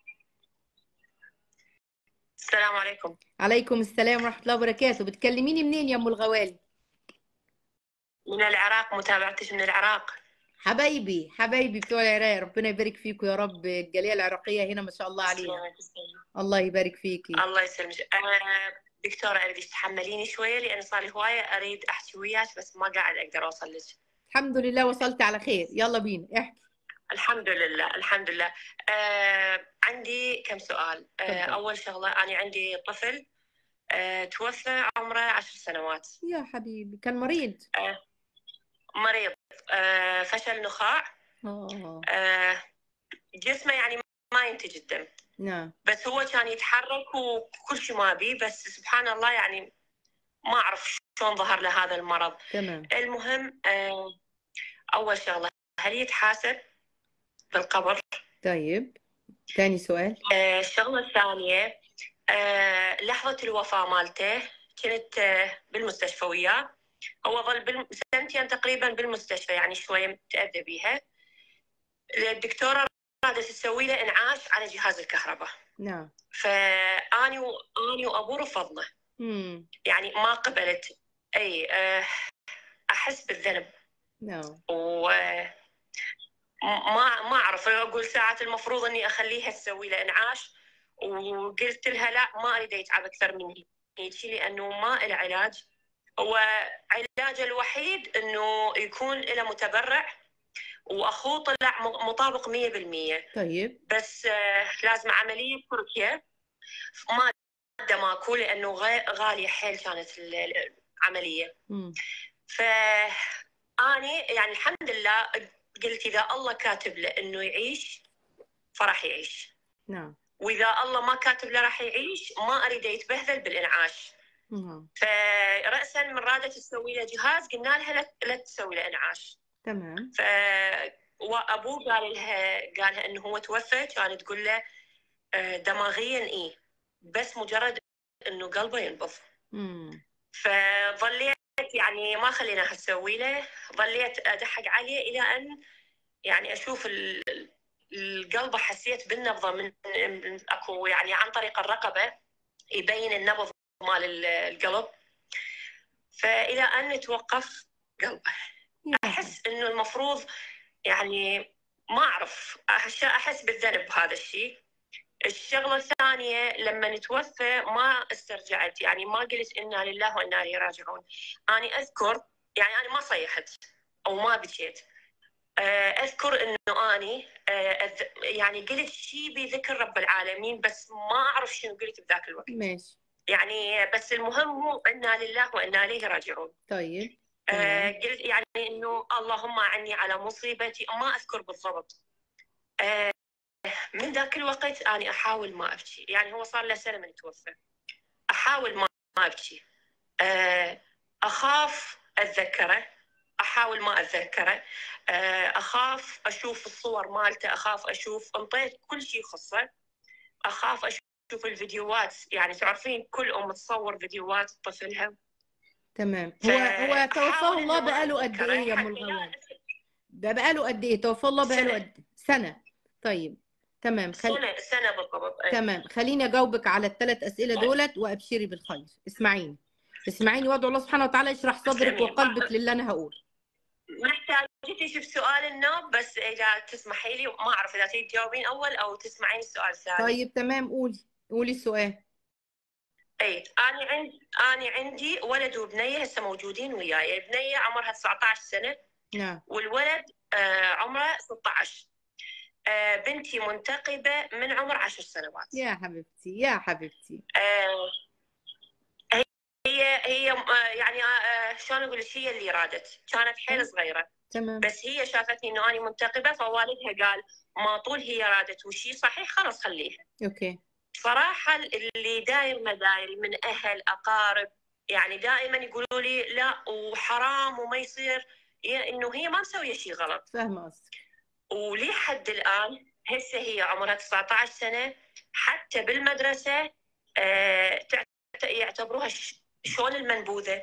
السلام عليكم عليكم السلام ورحمه الله وبركاته بتكلميني منين يا ام الغوالي من العراق متابعتك من العراق حبايبي حبايبي بتوع العراق ربنا يبارك فيكم يا رب الجاليه العراقيه هنا ما شاء الله عليها تسلمي تسلمي الله يبارك فيكي الله يسلمك أنا دكتورة أريد تحمليني شوية لأن صار لي هواية أريد أحكي وياك بس ما قاعد أقدر أوصل لك الحمد لله وصلت على خير يلا بينا احكي الحمد لله الحمد لله آه عندي كم سؤال آه تفضل أول شغلة أنا عندي طفل آه توفى عمره عشر سنوات يا حبيبي كان مريض آه مريض آه فشل نخاع اه آه جسمه يعني ما ينتج الدم نعم بس هو كان يتحرك وكل شيء ما بيه بس سبحان الله يعني ما أعرف شلون ظهر له هذا المرض تمام المهم آه، أول شغلة هل يتحاسب بالقبر طيب تاني سؤال آه، الشغلة الثانية آه، لحظة الوفاة مالته كنت آه، بالمستشفى وياه هو ظل بالم... سنتين تقريبا بالمستشفى يعني شوية متأذى بيها الدكتورة رادت تسوي له إنعاش على جهاز الكهرباء نعم فأني و... أني وأبوه رفضنا امم يعني ما قبلت اي آه، احس بالذنب نعم و ما ما اعرف اقول ساعات المفروض اني اخليها تسوي له انعاش وقلت لها لا ما اريد يتعب اكثر من هيك لانه ما له علاج هو علاجه الوحيد انه يكون له متبرع واخوه طلع م- مطابق 100% طيب بس آه، لازم عمليه في تركيا ماده ماكو لانه غا- غاليه حيل كانت ال- العمليه امم فاني يعني الحمد لله قلت اذا الله كاتب له انه يعيش فراح يعيش نعم واذا الله ما كاتب له راح يعيش ما اريده يتبهذل بالانعاش نعم فراسا من رادت تسوي له جهاز قلنا لها لا- لا تسوي له انعاش تمام ف وابوه قال لها قال لها انه هو توفى كانت تقول له آه، دماغيا ايه بس مجرد انه قلبه ينبض امم فظليت يعني ما خليناها تسوي له ظليت ادحق عليه الى ان يعني اشوف ال- القلب حسيت بالنبضه من من- اكو يعني عن طريق الرقبه يبين النبض مال ال- القلب فالى ان توقف قلبه يا احس انه المفروض يعني ما اعرف أحس- احس بالذنب بهذا الشيء الشغله الثانيه لما نتوفى ما استرجعت يعني ما قلت انا لله وانا اليه راجعون انا اذكر يعني انا ما صيحت او ما بكيت آه، اذكر انه اني آه، أذ- يعني قلت شيء بذكر رب العالمين بس ما اعرف شنو قلت بذاك الوقت ماشي يعني بس المهم هو انا لله وانا اليه راجعون طيب آه، تمام قلت يعني انه اللهم اعني على مصيبتي ما اذكر بالضبط آه، من ذاك الوقت انا احاول ما ابكي يعني هو صار له سنه من توفى احاول ما ما ابكي آه، اخاف اتذكره احاول ما اتذكره آه، اخاف اشوف الصور مالته اخاف اشوف انطيت كل شيء يخصه اخاف اشوف الفيديوهات يعني تعرفين كل ام تصور فيديوهات طفلها تمام هو هو توفاه فأحاول الله إنه ما بقاله قد أتذكره ايه يا ام حتى لا الغوال ده بقاله قد ايه توفاه الله بقاله سنة. قد سنة طيب تمام خل... سنه سنه بالضبط أي. تمام خليني اجاوبك على الثلاث اسئله دولت وابشري بالخير اسمعيني اسمعيني وادعو الله سبحانه وتعالى يشرح صدرك تسلمي. وقلبك للي انا هقول محتاجة تشوف سؤال النوم بس اذا تسمحي لي ما اعرف اذا تبي تجاوبين اول او تسمعين السؤال الثاني طيب تمام قولي قولي السؤال اي انا عندي انا عندي ولد وبنيه هسه موجودين وياي البنيه عمرها 19 سنه نعم والولد آه عمره 16 آه بنتي منتقبه من عمر 10 سنوات يا حبيبتي يا حبيبتي آه هي هي آه يعني آه شلون اقول لك هي اللي رادت كانت حيل صغيره تمام بس هي شافتني انه انا منتقبه فوالدها قال ما طول هي رادت وشي صحيح خلاص خليها اوكي صراحه اللي داير ما داير من اهل اقارب يعني دائما يقولوا لي لا وحرام وما يصير هي- انه هي ما مسويه شيء غلط فاهمه قصدك ولحد الان هسه هي عمرها 19 سنه حتى بالمدرسه آه، تعت- يعتبروها ش- شلون المنبوذه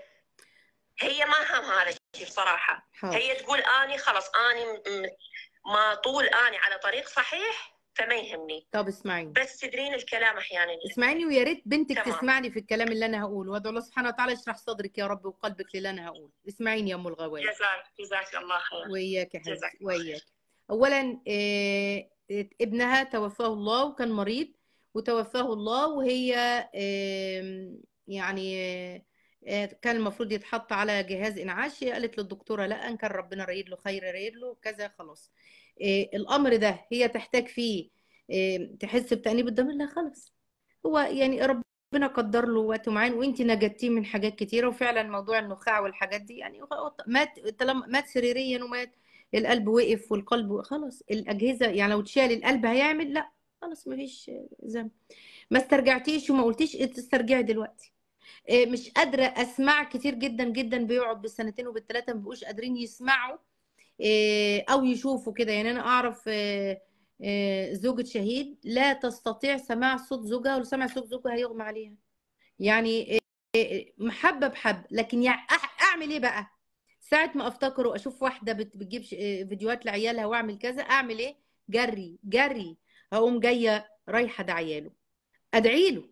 هي ما هم هذا الشيء بصراحه حاضر هي تقول اني خلاص اني م- م- ما طول اني على طريق صحيح فما يهمني طب اسمعيني بس تدرين الكلام احيانا اسمعيني ويا ريت بنتك تمام. تسمعني في الكلام اللي انا هقوله وادعو الله سبحانه وتعالى يشرح صدرك يا رب وقلبك للي انا هقوله اسمعيني يا ام الغوال جزاك جزاك الله خير وياك يا جزاك حبيبتي الله خير. وياك اولا آه، ابنها توفاه الله وكان مريض وتوفاه الله وهي آم، يعني آه، كان المفروض يتحط على جهاز انعاش هي قالت للدكتوره لا ان كان ربنا رايد له خير رايد له كذا خلاص آه، الامر ده هي تحتاج فيه آم، تحس بتأنيب الضمير لا خلاص هو يعني ربنا قدر له وقت معين وانت نجدتيه من حاجات كتيره وفعلا موضوع النخاع والحاجات دي يعني هو مات طالما مات سريريا ومات القلب وقف والقلب خلاص الأجهزة يعني لو تشال القلب هيعمل لا خلاص مفيش ذنب ما استرجعتيش وما قلتيش إيه تسترجعي دلوقتي إيه مش قادرة أسمع كتير جدا جدا بيقعد بالسنتين وبالثلاثة ما بيبقوش قادرين يسمعوا إيه أو يشوفوا كده يعني أنا أعرف إيه إيه زوجة شهيد لا تستطيع سماع صوت زوجها ولو سمع صوت زوجها هيغمى عليها يعني إيه إيه محبة بحب لكن يعني أح- أعمل إيه بقى ساعة ما افتكر واشوف واحدة بت- بتجيب ش- فيديوهات لعيالها واعمل كذا اعمل ايه جري جري هقوم جاية رايحة ادعي له ادعي له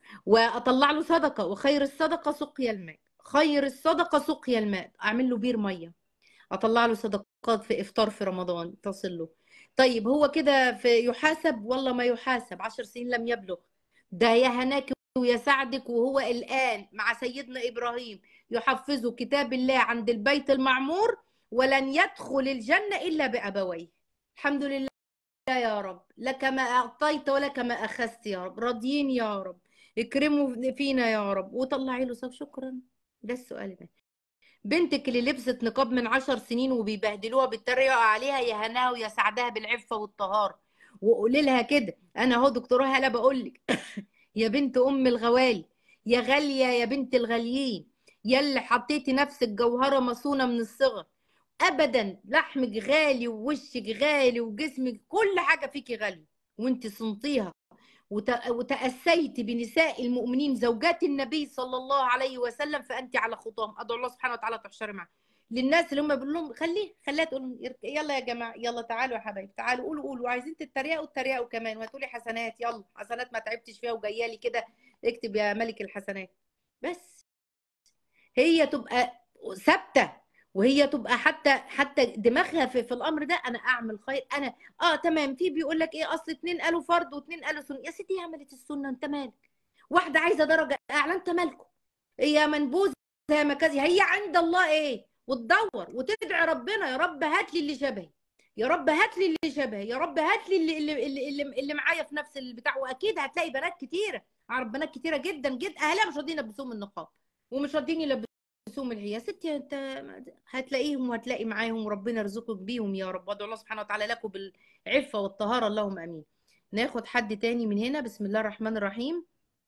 واطلع له صدقة وخير الصدقة سقيا الماء خير الصدقة سقيا الماء اعمل له بير مية اطلع له صدقات في افطار في رمضان تصل له طيب هو كده في يحاسب والله ما يحاسب عشر سنين لم يبلغ ده يا هناك ويا سعدك وهو الآن مع سيدنا إبراهيم يحفظ كتاب الله عند البيت المعمور ولن يدخل الجنة إلا بأبويه الحمد لله يا رب لك ما أعطيت ولك ما أخذت يا رب راضيين يا رب اكرموا فينا يا رب وطلعي له صف شكرا ده السؤال ده بنتك اللي لبست نقاب من عشر سنين وبيبهدلوها بيتريقوا عليها يا هناها ويا سعدها بالعفة والطهارة وقولي لها كده انا اهو دكتوره هلا بقول لك يا بنت ام الغوالي يا غاليه يا بنت الغاليين يا اللي حطيتي نفسك جوهره مصونه من الصغر ابدا لحمك غالي ووشك غالي وجسمك كل حاجه فيكي غاليه وانت صنتيها وت- وتأسيت بنساء المؤمنين زوجات النبي صلى الله عليه وسلم فأنت على خطاهم أدعو الله سبحانه وتعالى تحشري معاه للناس اللي هم بيقول لهم خليه خليها تقول يلا يا جماعة يلا تعالوا يا حبايبي تعالوا قولوا قولوا عايزين تتريقوا اتريقوا كمان وهاتوا لي حسنات يلا حسنات ما تعبتش فيها وجايه لي كده اكتب يا ملك الحسنات بس هي تبقى ثابته وهي تبقى حتى حتى دماغها في, في الامر ده انا اعمل خير انا اه تمام في بيقول لك ايه اصل اتنين قالوا فرض واتنين قالوا سنه يا ستي هي عملت السنه انت مالك واحده عايزه درجه اعلى انت مالكم هي منبوذه يا مكازي هي عند الله ايه وتدور وتدعي ربنا يا رب هات لي اللي شبهي يا رب هات لي اللي شبهي يا رب هات لي اللي اللي اللي, اللي, اللي معايا في نفس البتاع واكيد هتلاقي بنات كتيره اعرف بنات كتيره جدا جدا اهلها مش راضيين يلبسوهم النقاب ومش راضيين يلبسوهم الحياه ستي انت هتلاقيهم وهتلاقي معاهم وربنا يرزقك بيهم يا رب وادعو الله سبحانه وتعالى لكم بالعفه والطهاره اللهم امين ناخد حد تاني من هنا بسم الله الرحمن الرحيم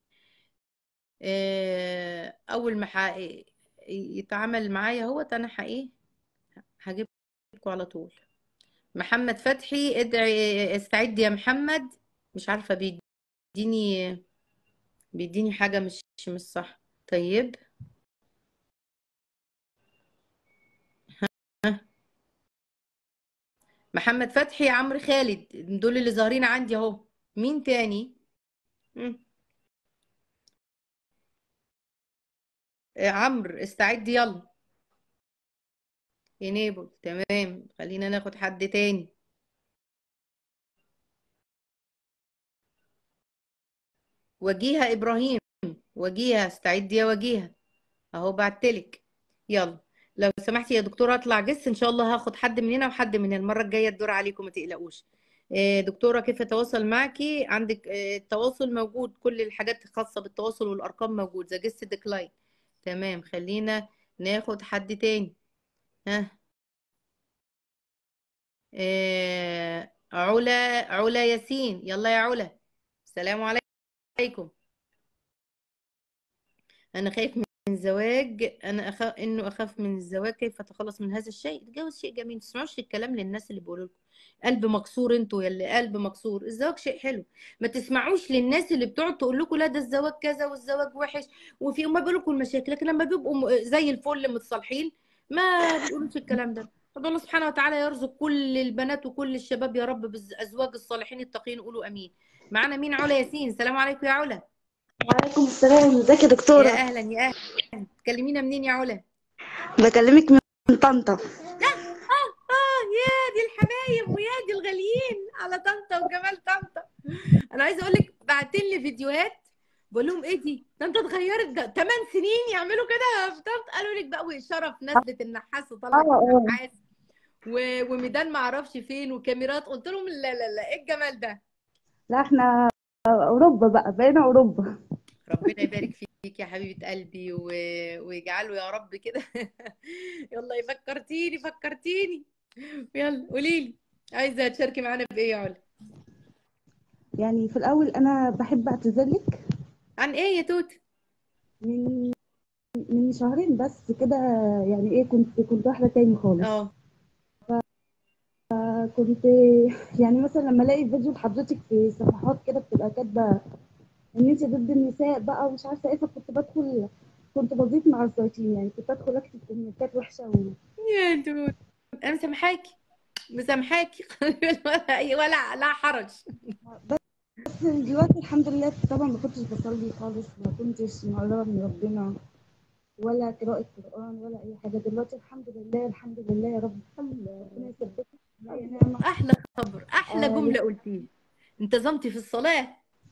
آه، اول ما ح- يتعامل معايا هو انا ح- ايه هجيب لكم على طول محمد فتحي ادعي استعد يا محمد مش عارفه بيديني بيديني حاجه مش مش صح طيب محمد فتحي عمرو خالد دول اللي ظاهرين عندي اهو مين تاني مم. آه، عمرو استعد يلا انيبل تمام خلينا ناخد حد تاني وجيهة ابراهيم وجيهة استعد يا وجيهة اهو بعتلك يلا لو سمحتي يا دكتورة اطلع جس ان شاء الله هاخد حد من هنا وحد من هنا المرة الجاية الدور عليكم ما تقلقوش آه، دكتورة كيف اتواصل معك عندك آه، التواصل موجود كل الحاجات الخاصة بالتواصل والارقام موجود ذا جست ديكلاين تمام خلينا ناخد حد تاني ها آه، علا علا ياسين يلا يا علا السلام عليكم أنا خايف من زواج أنا أخاف إنه أخاف من الزواج كيف أتخلص من هذا الشيء الجواز شيء جميل ما تسمعوش الكلام للناس اللي بيقولوا لكم قلب مكسور انتوا يلي قلب مكسور الزواج شيء حلو ما تسمعوش للناس اللي بتقعد تقول لكم لا ده الزواج كذا والزواج وحش وفي ما بيقولوا لكم المشاكل لكن لما بيبقوا م- زي الفل متصالحين ما بيقولوش الكلام ده رب الله سبحانه وتعالى يرزق كل البنات وكل الشباب يا رب بالازواج الصالحين التقيين قولوا امين معانا مين علا ياسين السلام عليكم يا علا وعليكم السلام ازيك يا يا دكتورة اهلا يا اهلا تكلمينا منين يا علا بكلمك من طنطا اه يا دي الحبايب ويا دي الغاليين على طنطا وجمال طنطا انا عايزه اقول لك بعتين لي فيديوهات بقول لهم ايه دي ده انت اتغيرت ده 8 سنين يعملوا كده في طنطا قالوا لك بقى وشرف نزلت النحاس وطلعت اه اه النحاس و... وميدان ما اعرفش فين وكاميرات قلت لهم لا لا لا ايه الجمال ده لا احنا اوروبا بقى بقينا اوروبا ربنا يبارك فيك يا حبيبة قلبي و... ويجعله يا رب كده يلا فكرتيني فكرتيني يلا قولي لي عايزة تشاركي معانا بإيه يا علا يعني في الاول انا بحب اعتذر لك عن إيه يا توت من من شهرين بس كده يعني ايه كنت كنت واحدة تاني خالص اه كنت يعني مثلا لما الاقي فيديو لحضرتك في صفحات كده بتبقى كاتبة ان انت ضد النساء بقى ومش عارفة ايه فكنت بدخل كنت بضيف مع الزيتين يعني كنت ادخل اكتب كومنتات وحشة و... يا توت أنا مسامحاكي مسامحاكي ولا ولا لا حرج بس دلوقتي الحمد لله طبعا ما كنتش بصلي خالص ما كنتش مقربة من ربنا ولا قراءة قرآن ولا أي حاجة دلوقتي الحمد لله الحمد لله يا رب ربنا يثبتك بأي نعمة أحلى خبر أحلى آه جملة قلتيها انتظمتي في الصلاة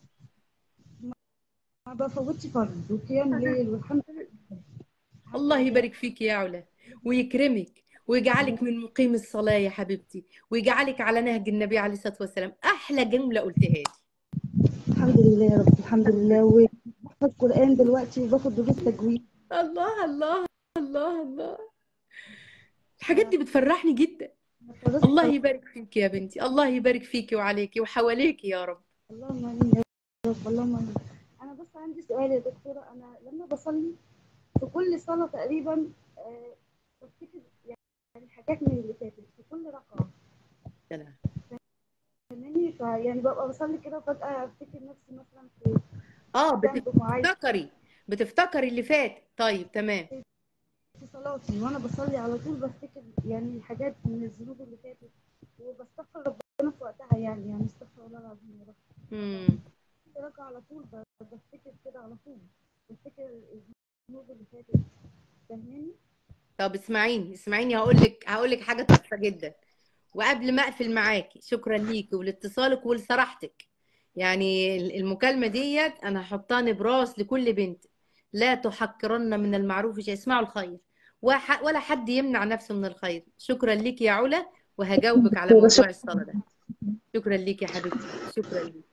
ما بفوتش فرض وقيام ليل والحمد لله الحمد الله لله يبارك فيك يا علا ويكرمك ويجعلك من مقيم الصلاة يا حبيبتي ويجعلك على نهج النبي عليه الصلاة والسلام أحلى جملة قلتها لي الحمد لله يا رب الحمد لله وبحفظ قرآن دلوقتي وباخد دروس تجويد الله الله الله الله الحاجات دي بتفرحني جدا درست الله يبارك فيك يا بنتي الله يبارك فيكي وعليكي وحواليكي يا رب اللهم آمين يا رب اللهم آمين أنا بس عندي سؤال يا دكتورة أنا لما بصلي في كل صلاة تقريبا آه، بفتكر يعني حاجات من اللي فاتت في كل ركعة سلام فاهماني فيعني ببقى بصلي كده وفجأة أفتكر نفسي مثلا في اه ذنب معين بتفتكري بتفتكري اللي فات طيب تمام في صلاتي وأنا بصلي على طول بفتكر يعني حاجات من الذنوب اللي فاتت وبستغفر ربنا في وقتها يعني يعني استغفر الله العظيم يا رب مم. في ركعة على طول ب- بفتكر كده على طول بفتكر الذنوب اللي فاتت فاهماني طب اسمعيني اسمعيني هقول لك هقول لك حاجه تحفه جدا وقبل ما اقفل معاكي شكرا ليكي ولاتصالك ولصراحتك يعني المكالمه ديت انا هحطها نبراس لكل بنت لا تحقرن من المعروف شيء اسمعوا الخير وح- ولا حد يمنع نفسه من الخير شكرا ليكي يا علا وهجاوبك على موضوع الصلاه ده شكرا ليكي يا حبيبتي شكرا ليكي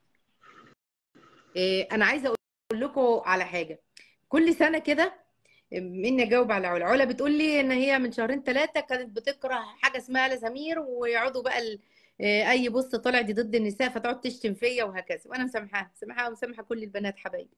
إيه انا عايزه اقول لكم على حاجه كل سنه كده مني اجاوب على علا علا بتقول لي ان هي من شهرين ثلاثه كانت بتكره حاجه اسمها آل سمير ويقعدوا بقى ال... إيه، اي بص طلع دي ضد النساء فتقعد تشتم فيا وهكذا وانا مسامحاها مسامحاها ومسامحه كل البنات حبايبي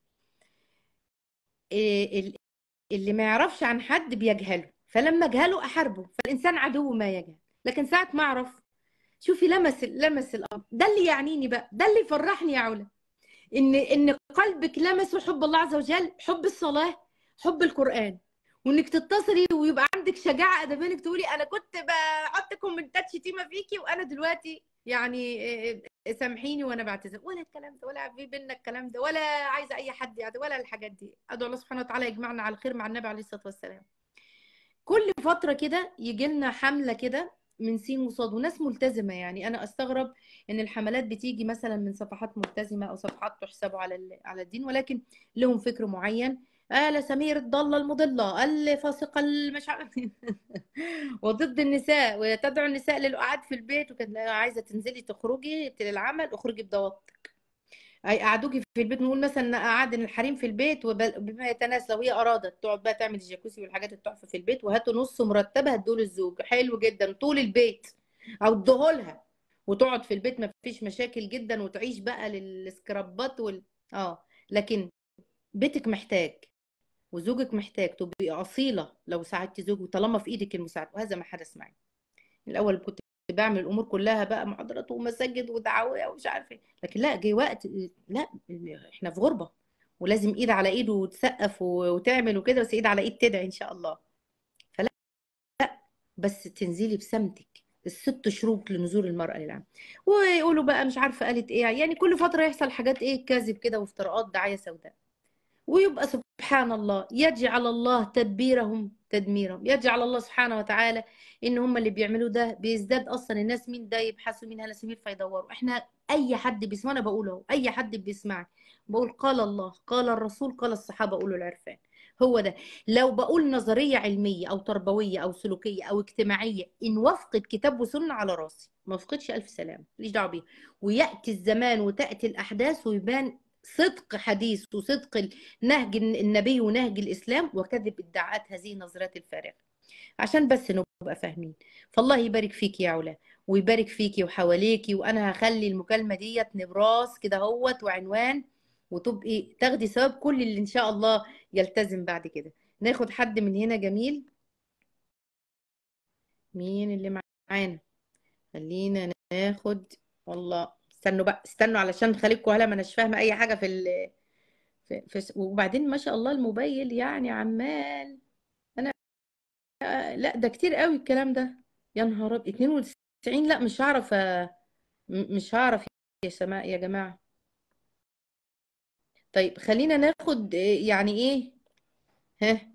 إيه، ال- اللي ما يعرفش عن حد بيجهله فلما اجهله احاربه فالانسان عدو ما يجهل لكن ساعه ما اعرف شوفي لمس لمس الامر ده اللي يعنيني بقى ده اللي يفرحني يا علا ان ان قلبك لمسه حب الله عز وجل حب الصلاه حب القران وانك تتصلي ويبقى عندك شجاعه ادبيه انك تقولي انا كنت بحط كومنتات شتيمه فيكي وانا دلوقتي يعني إيه، إيه، سامحيني وانا بعتذر ولا الكلام ده ولا في بينا الكلام ده ولا عايزه اي حد يعني ولا الحاجات دي ادعو الله سبحانه وتعالى يجمعنا على الخير مع النبي عليه الصلاه والسلام كل فتره كده يجي لنا حمله كده من سين وصاد وناس ملتزمه يعني انا استغرب ان الحملات بتيجي مثلا من صفحات ملتزمه او صفحات تحسب على ال- على الدين ولكن لهم فكر معين آل سمير الضالة المضلة الفاسقة المش عارف وضد النساء وتدعو النساء للقعاد في البيت وكانت عايزة تنزلي تخرجي للعمل اخرجي بضوابطك أي قعدوكي في البيت نقول مثلا قعد الحريم في البيت وب- بما يتناسب لو هي أرادت تقعد بقى تعمل الجاكوزي والحاجات التحفة في البيت وهاتوا نص مرتبها هتدول الزوج حلو جدا طول البيت أو ادهولها وتقعد في البيت ما فيش مشاكل جدا وتعيش بقى للسكرابات وال اه لكن بيتك محتاج وزوجك محتاج تبقي أصيلة لو ساعدتي زوجك طالما في إيدك المساعدة وهذا ما حدث معي الأول كنت بعمل الأمور كلها بقى محاضرات ومساجد ودعوة ومش عارفة إيه لكن لا جه وقت لا إحنا في غربة ولازم إيد على إيد وتسقف وتعمل وكده بس إيد على إيد تدعي إن شاء الله فلا بس تنزلي بسمتك الست شروط لنزول المرأة للعمل ويقولوا بقى مش عارفة قالت إيه يعني كل فترة يحصل حاجات إيه كاذب كده وافتراءات دعاية سوداء ويبقى سبحان الله يجعل الله تدبيرهم تدميرهم يجعل الله سبحانه وتعالى ان هم اللي بيعملوا ده بيزداد اصلا الناس مين ده يبحثوا مين هلا سمير فيدوروا احنا اي حد بيسمعنا بقول اهو اي حد بيسمعني بقول قال الله قال الرسول قال الصحابه قولوا العرفان هو ده لو بقول نظريه علميه او تربويه او سلوكيه او اجتماعيه ان وافقت كتاب وسنه على راسي ما وافقتش الف سلام ماليش دعوه بيها وياتي الزمان وتاتي الاحداث ويبان صدق حديث وصدق نهج النبي ونهج الإسلام وكذب ادعاءات هذه النظرات الفارغة عشان بس نبقى فاهمين فالله يبارك فيك يا علا ويبارك فيكي وحواليكي وأنا هخلي المكالمة ديت نبراس كده هوت وعنوان وتبقي تاخدي ثواب كل اللي إن شاء الله يلتزم بعد كده ناخد حد من هنا جميل مين اللي معانا خلينا ناخد والله استنوا بقى استنوا علشان خليكم هلا ما اناش فاهمه اي حاجه في ال في, في وبعدين ما شاء الله الموبايل يعني عمال انا لا ده كتير قوي الكلام ده يا نهار ابيض 92 لا مش هعرف أ- م- مش هعرف يا سماء يا جماعه طيب خلينا ناخد يعني ايه ها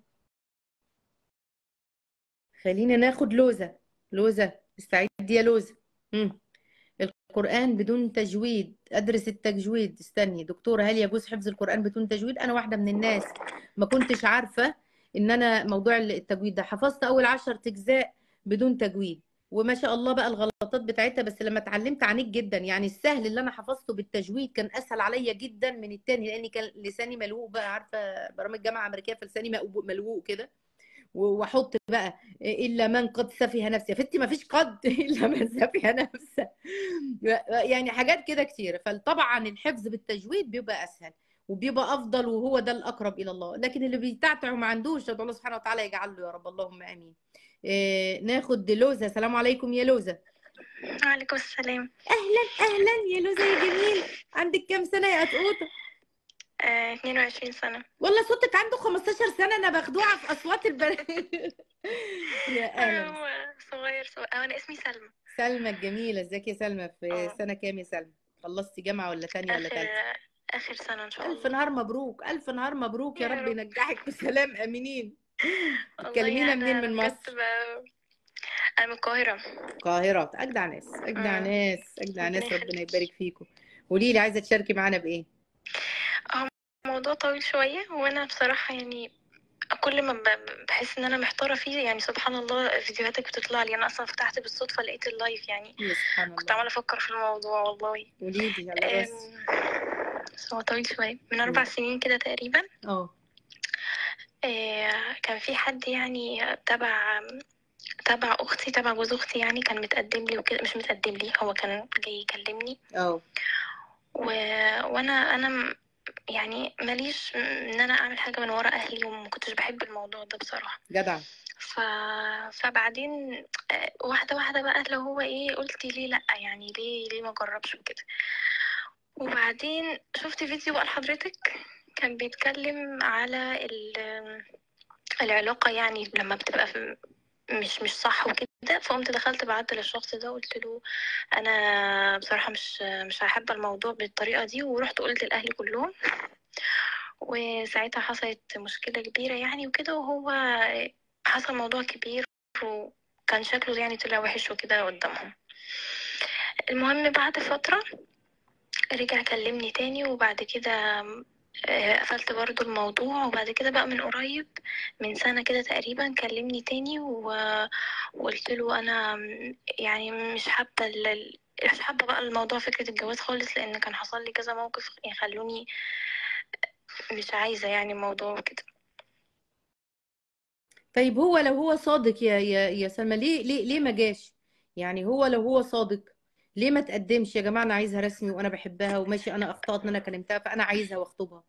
خلينا ناخد لوزه لوزه استعدي يا لوزه مم. القرآن بدون تجويد أدرس التجويد استني دكتورة هل يجوز حفظ القرآن بدون تجويد أنا واحدة من الناس ما كنتش عارفة إن أنا موضوع التجويد ده حفظت أول عشر أجزاء بدون تجويد وما شاء الله بقى الغلطات بتاعتها بس لما اتعلمت عنيك جدا يعني السهل اللي أنا حفظته بالتجويد كان أسهل عليا جدا من التاني لأني كان لساني ملوق بقى عارفة برامج جامعة أمريكية فلساني مقبو- ملوق كده واحط بقى الا من قد سفه نفسه يا فتي ما فيش قد الا من سفه نفسه يعني حاجات كده كتير فطبعا الحفظ بالتجويد بيبقى اسهل وبيبقى افضل وهو ده الاقرب الى الله لكن اللي بيتعتع وما عندوش ادعو الله سبحانه وتعالى يجعل له يا رب اللهم امين إيه ناخد لوزه السلام عليكم يا لوزه وعليكم السلام اهلا اهلا يا لوزه يا جميل عندك كام سنه يا قطقوطه آه 22 سنة والله صوتك عنده 15 سنه انا مخدوعه في اصوات البنات يا اهلا هو صغير صغير أو أنا اسمي سلمى سلمى الجميلة ازيك يا سلمى في اه سنة كام يا سلمى خلصتي جامعة ولا تانية ولا آخر تالتة آخر سنة إن شاء ألف الله نهار مبروك ألف نهار مبروك يا يا رب رب ينجحك بسلام آمنين تكلمينا والله منين انا من بجد مصر ب... انا من القاهره القاهرة أجدع ناس أجدع أمم، ناس أجدع ربنا ناس ربنا يخليكي يبارك فيكم قولي لي عايزة تشاركي معانا بإيه هو موضوع طويل شويه وانا بصراحه يعني كل ما ب- بحس ان انا محتاره فيه يعني سبحان الله فيديوهاتك بتطلع لي انا اصلا فتحت بالصدفه لقيت اللايف يعني يا سبحان كنت الله عماله افكر في الموضوع والله قولي لي على راسي أم، بس هو طويل شويه من اربع قولي سنين كده تقريبا اه آه، كان في حد يعني تبع تبع اختي تبع جوز اختي يعني كان متقدم لي وكده مش متقدم لي هو كان جاي يكلمني اه و... وانا انا م- يعني ماليش ان انا اعمل حاجه من ورا اهلي وما كنتش بحب الموضوع ده بصراحه جدع ف... فبعدين آه، واحده واحده بقى اللي هو ايه قلت ليه لا يعني ليه ليه ما اجربش وكده وبعدين شفت فيديو بقى لحضرتك كان بيتكلم على ال... العلاقه يعني لما بتبقى في مش مش صح وكده فقمت دخلت بعت للشخص ده قلت له انا بصراحه مش مش هحب الموضوع بالطريقه دي ورحت قلت لاهلي كلهم وساعتها حصلت مشكله كبيره يعني وكده وهو حصل موضوع كبير وكان شكله يعني طلع وحش وكده قدامهم المهم بعد فتره رجع كلمني تاني وبعد كده آه، قفلت برضو الموضوع وبعد كده بقى من قريب من سنة كده تقريبا كلمني تاني و- وقلت له أنا م- يعني مش حابة ال- مش حابة بقى الموضوع فكرة الجواز خالص لأن كان حصل لي كذا موقف يخلوني مش عايزة يعني الموضوع وكده طيب هو لو هو صادق يا يا يا سلمى ليه ليه ليه ما جاش يعني هو لو هو صادق ليه ما تقدمش يا جماعة أنا عايزها رسمي وأنا بحبها وماشي أنا أخطأت إن أنا كلمتها فأنا عايزها وأخطبها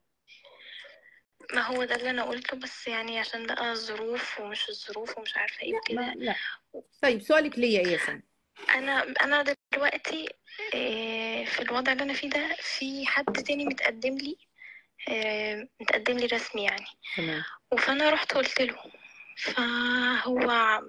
ما هو ده اللي أنا قلته بس يعني عشان بقى الظروف ومش الظروف ومش عارفة ايه لا ما وكده لا طيب سؤالك ليا إيه يا سلمى أنا أنا دلوقتي آه، في الوضع اللي أنا فيه ده في حد تاني متقدم لي آه، متقدم لي رسمي يعني تمام فانا رحت قلت له فهو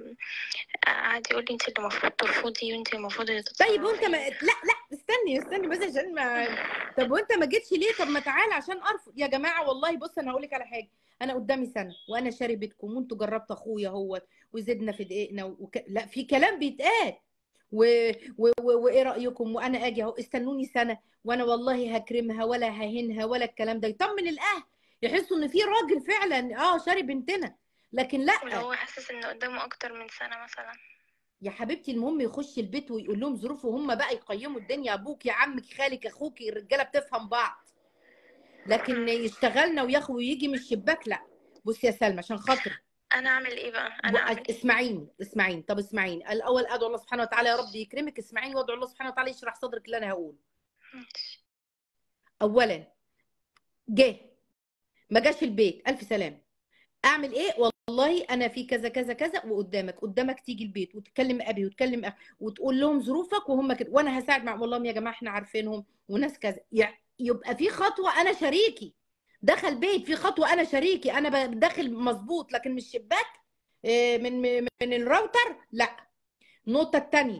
قعد يقول لي انت اللي المفروض ترفضي وانت المفروض اللي طيب وانت ما تتصرفي لا لا استني استني بس عشان ما طب وانت ما جيتش ليه طب ما تعالى عشان ارفض يا جماعه والله بص انا هقول لك على حاجه انا قدامي سنه وانا شاري بيتكم وانتوا جربت اخويا هو وزدنا في دقيقنا وك... لا في كلام بيتقال و... و... و... وايه رايكم وانا اجي اهو استنوني سنه وانا والله هكرمها ولا ههنها ولا الكلام ده يطمن الاهل يحسوا ان في راجل فعلا اه شاري بنتنا لكن لا ولو هو حاسس ان قدامه اكتر من سنة مثلا يا حبيبتي المهم يخش البيت ويقول لهم ظروفه هم بقى يقيموا الدنيا ابوك يا عمك خالك اخوك الرجاله بتفهم بعض لكن يشتغلنا وياخد ويجي من الشباك لا بصي يا سلمى عشان خاطر انا اعمل ايه بقى انا اعمل ايه اسمعيني اسمعيني طب اسمعيني الاول ادعو الله سبحانه وتعالى يا رب يكرمك اسمعيني وادعو الله سبحانه وتعالى يشرح صدرك اللي انا هقوله ماشي. اولا جه ما جاش البيت الف سلام اعمل ايه والله انا في كذا كذا كذا وقدامك قدامك تيجي البيت وتكلم ابي وتكلم أخ وتقول لهم ظروفك وهم كده وانا هساعد معهم والله يا جماعه احنا عارفينهم وناس كذا يع- يبقى في خطوه انا شريكي دخل بيت في خطوه انا شريكي انا ب- داخل مظبوط لكن مش شباك إيه، من من من الراوتر لا النقطه الثانيه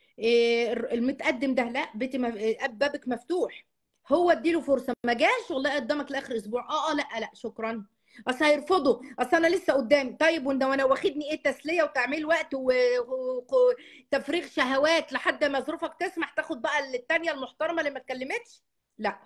المتقدم ده لا بيتي مف... إيه، بابك مفتوح هو اديله فرصه ما جاش والله قدامك لاخر اسبوع اه اه لا لا شكرا اصل هيرفضوا اصل انا لسه قدامي طيب وانت وانا واخدني ايه تسليه وتعميل وقت وتفريغ شهوات لحد ما ظروفك تسمح تاخد بقى الثانيه المحترمه اللي ما اتكلمتش لا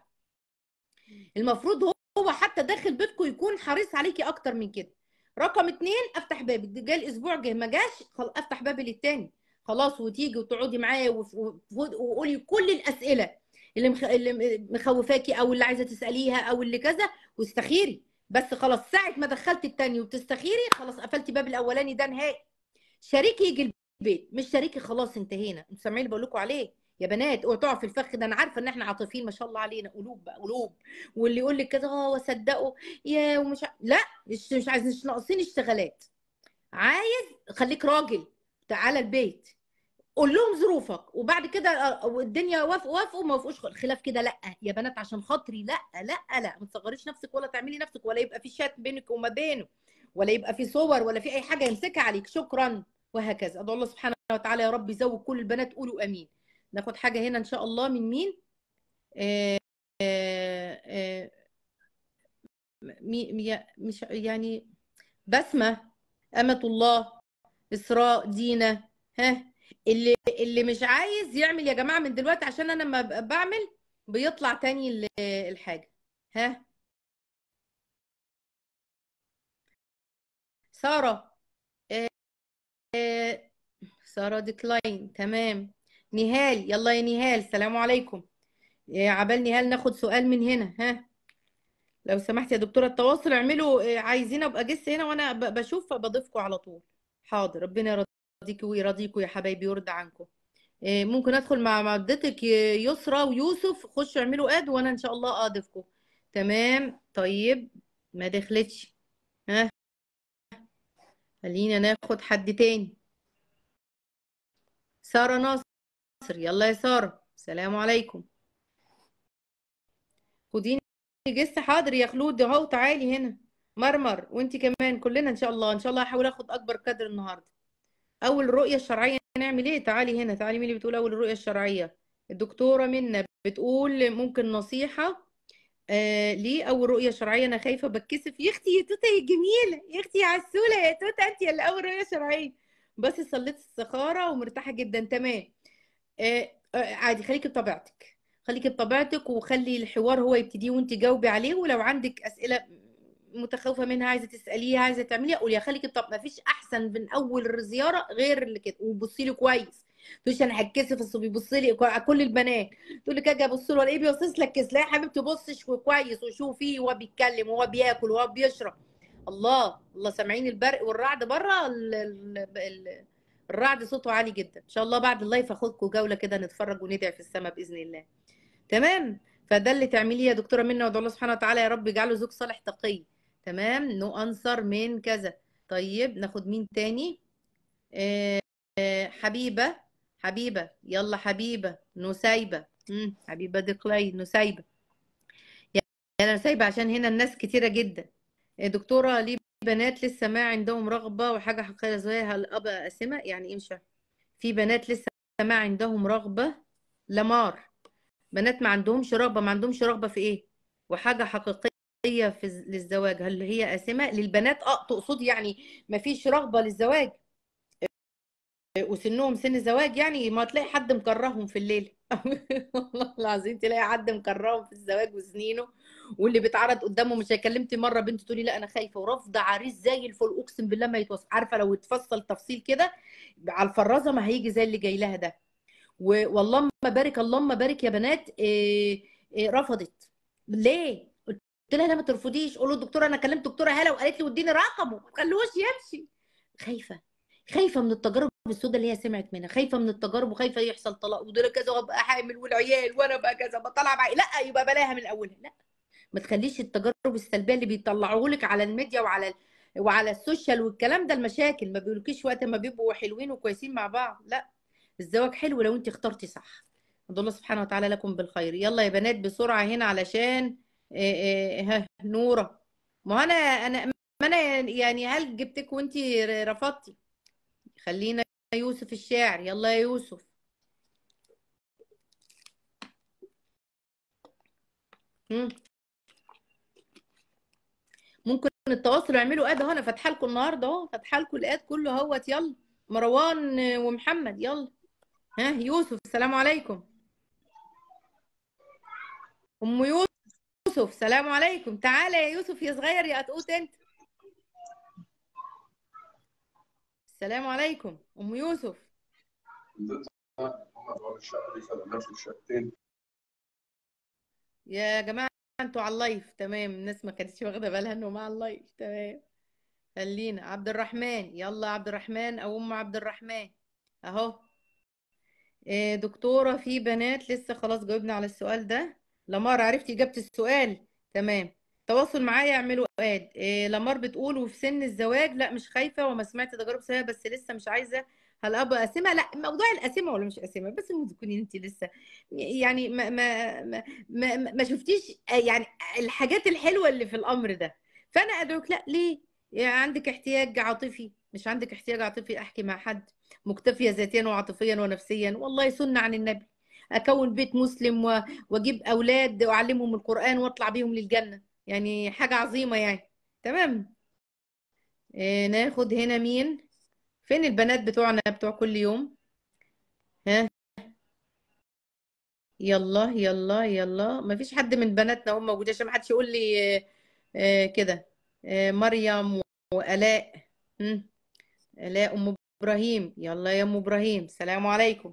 المفروض هو هو حتى داخل بيتكم يكون حريص عليكي اكتر من كده رقم اتنين افتح بابي ده جاي الاسبوع جه ما جاش خل... افتح بابي للتاني خلاص وتيجي وتقعدي معايا وف- وف- وقولي كل الاسئله اللي مخ... اللي مخوفاكي او اللي عايزه تساليها او اللي كذا واستخيري بس خلاص ساعه ما دخلت التاني وبتستخيري خلاص قفلتي باب الاولاني ده نهائي شريكي يجي البيت مش شريكي خلاص انتهينا انتوا سامعين اللي بقول لكم عليه يا بنات اوعوا تقعوا في الفخ ده انا عارفه ان احنا عاطفيين ما شاء الله علينا قلوب بقى قلوب واللي يقول لك كده اه وصدقوا يا ومش ع- لا مش مش عايز مش ناقصين اشتغالات عايز خليك راجل تعالى البيت قول لهم ظروفك وبعد كده آه، والدنيا وافقوا وافقوا ما وافقوش الخلاف كده لا يا بنات عشان خاطري لا لا لا ما تصغريش نفسك ولا تعملي نفسك ولا يبقى في شات بينك وما بينه ولا يبقى في صور ولا في اي حاجه يمسكها عليك شكرا وهكذا ادعو الله سبحانه وتعالى يا رب يزوج كل البنات قولوا امين ناخد حاجه هنا ان شاء الله من مين آه آه آه مي مي- مش يعني بسمه أمة الله إسراء دينا ها اللي اللي مش عايز يعمل يا جماعة من دلوقتي عشان أنا لما ب- بعمل بيطلع تاني ال- الحاجة ها سارة آه، آه، سارة ديكلاين تمام نهال يلا يا نهال السلام عليكم يا عبال نهال ناخد سؤال من هنا ها لو سمحت يا دكتورة التواصل اعملوا آه، عايزين ابقى جس هنا وانا ب- بشوف بضيفكم على طول حاضر ربنا يرضيكم ويرضيكم يا حبايبي ويرضى عنكم آه، ممكن ادخل مع معدتك يسرى ويوسف خشوا اعملوا اد وانا ان شاء الله اضيفكم تمام طيب ما دخلتش ها خلينا ناخد حد تاني سارة ناصر يلا يا سارة السلام عليكم خديني جس حاضر يا خلود اهو تعالي هنا مرمر وانت كمان كلنا ان شاء الله ان شاء الله هحاول اخد اكبر قدر النهارده اول رؤية الشرعية نعمل ايه تعالي هنا تعالي مين اللي بتقول اول الرؤية الشرعية الدكتورة منى بتقول ممكن نصيحة آه ليه اول رؤية شرعية انا خايفة بتكسف يا اختي يا توته يا جميلة يا اختي يا عسولة يا توته انت اللي اول رؤية شرعية بس صليت السخارة ومرتاحة جدا تمام آه، آه، عادي خليكي بطبيعتك خليكي بطبيعتك وخلي الحوار هو يبتديه وانت جاوبي عليه ولو عندك اسئله متخوفه منها عايزه تساليها عايزه تعمليها قوليها خليكي بطب ما فيش احسن من اول زياره غير اللي كده وبصي له كويس تقولش انا هتكسف اصل بيبص لي كل البنات تقول لك اجي ابص له الاقيه بيبصص لك كسف لا يا حبيبتي بصش كويس وشوفيه وهو بيتكلم وهو بياكل وهو بيشرب الله الله سامعين البرق والرعد بره ال- ال- ال- الرعد صوته عالي جدا ان شاء الله بعد اللايف اخدكم جوله كده نتفرج وندعي في السماء باذن الله تمام فده اللي تعمليه يا دكتوره منى وادعو الله سبحانه وتعالى يا رب يجعله زوج صالح تقي تمام نو انصر من كذا طيب ناخد مين تاني آه آه، حبيبه حبيبه يلا حبيبه نسيبه مم، حبيبه دقلي نسيبه يلا نسيبه عشان هنا الناس كتيره جدا آه، دكتوره ليه بنات لسه ما عندهم رغبه وحاجه حقيقيه زيها الاب قاسمه يعني ايه مش فاهمة. في بنات لسه ما عندهم رغبه لمار بنات ما عندهمش رغبة ما عندهمش رغبة في ايه وحاجة حقيقية في الز- للزواج هل هي قاسمة للبنات اه تقصد يعني ما فيش رغبة للزواج وسنهم سن الزواج يعني ما تلاقي حد مكرههم في الليل والله العظيم تلاقي حد مكرههم في الزواج وسنينه واللي بيتعرض قدامه مش كلمتي مره بنت تقولي لا انا خايفه ورافضه عريس زي الفل اقسم بالله ما يتوصل عارفه لو اتفصل تفصيل كده على الفرازه ما هيجي زي اللي جاي لها ده و- واللهم بارك اللهم بارك يا بنات إيه إيه رفضت ليه قلت لها لا ما ترفضيش قولوا الدكتوره انا كلمت دكتوره هاله وقالت لي وديني رقمه ما تخلوش يمشي خايفه خايفه من التجارب السوداء اللي هي سمعت منها خايفه من التجارب وخايفه يحصل طلاق ودول كذا وابقى حامل والعيال وانا بقى كذا بطلع معي لا يبقى بلاها من اولها لا ما تخليش التجارب السلبيه اللي بيطلعوه لك على الميديا وعلى ال- وعلى السوشيال والكلام ده المشاكل ما بيقولكيش وقت ما بيبقوا حلوين وكويسين مع بعض لا الزواج حلو لو انت اخترتي صح ادعو الله سبحانه وتعالى لكم بالخير يلا يا بنات بسرعه هنا علشان إيه إيه ها نوره ما هو انا انا ما انا يعني هل جبتك وانت رفضتي خلينا يوسف الشاعر يلا يا يوسف مم. ممكن التواصل اعملوا اد اهو انا فاتحه لكم النهارده اهو فاتحه لكم الاد كله اهوت يلا مروان ومحمد يلا ها يوسف السلام عليكم ام يوسف سلام عليكم تعالى يا يوسف يا صغير يا قطقوط انت السلام عليكم ام يوسف يا جماعه انتوا على اللايف تمام الناس ما كانتش واخده بالها انه مع اللايف تمام خلينا عبد الرحمن يلا عبد الرحمن او ام عبد الرحمن اهو إيه، دكتورة في بنات لسه خلاص جاوبنا على السؤال ده لمار عرفتي إجابة السؤال تمام تواصل معايا اعملوا اد إيه، لمار بتقول وفي سن الزواج لا مش خايفة وما سمعت تجارب سيئة بس لسه مش عايزة هل ابقى قاسمة لا موضوع القاسمة ولا مش قاسمة بس المفروض تكوني انت لسه يعني ما ما ما ما, ما شفتيش يعني الحاجات الحلوة اللي في الامر ده فانا ادعوك لا ليه يعني عندك احتياج عاطفي مش عندك احتياج عاطفي احكي مع حد مكتفية ذاتيا وعاطفيا ونفسيا والله سنة عن النبي أكون بيت مسلم و- وأجيب أولاد وأعلمهم القرآن وأطلع بيهم للجنة يعني حاجة عظيمة يعني تمام إيه ناخد هنا مين فين البنات بتوعنا بتوع كل يوم ها يلا يلا يلا ما فيش حد من بناتنا هم موجود عشان ما حدش يقول لي آه، آه، كده آه، مريم وآلاء مم. آلاء أم إبراهيم يلا يا أم إبراهيم السلام عليكم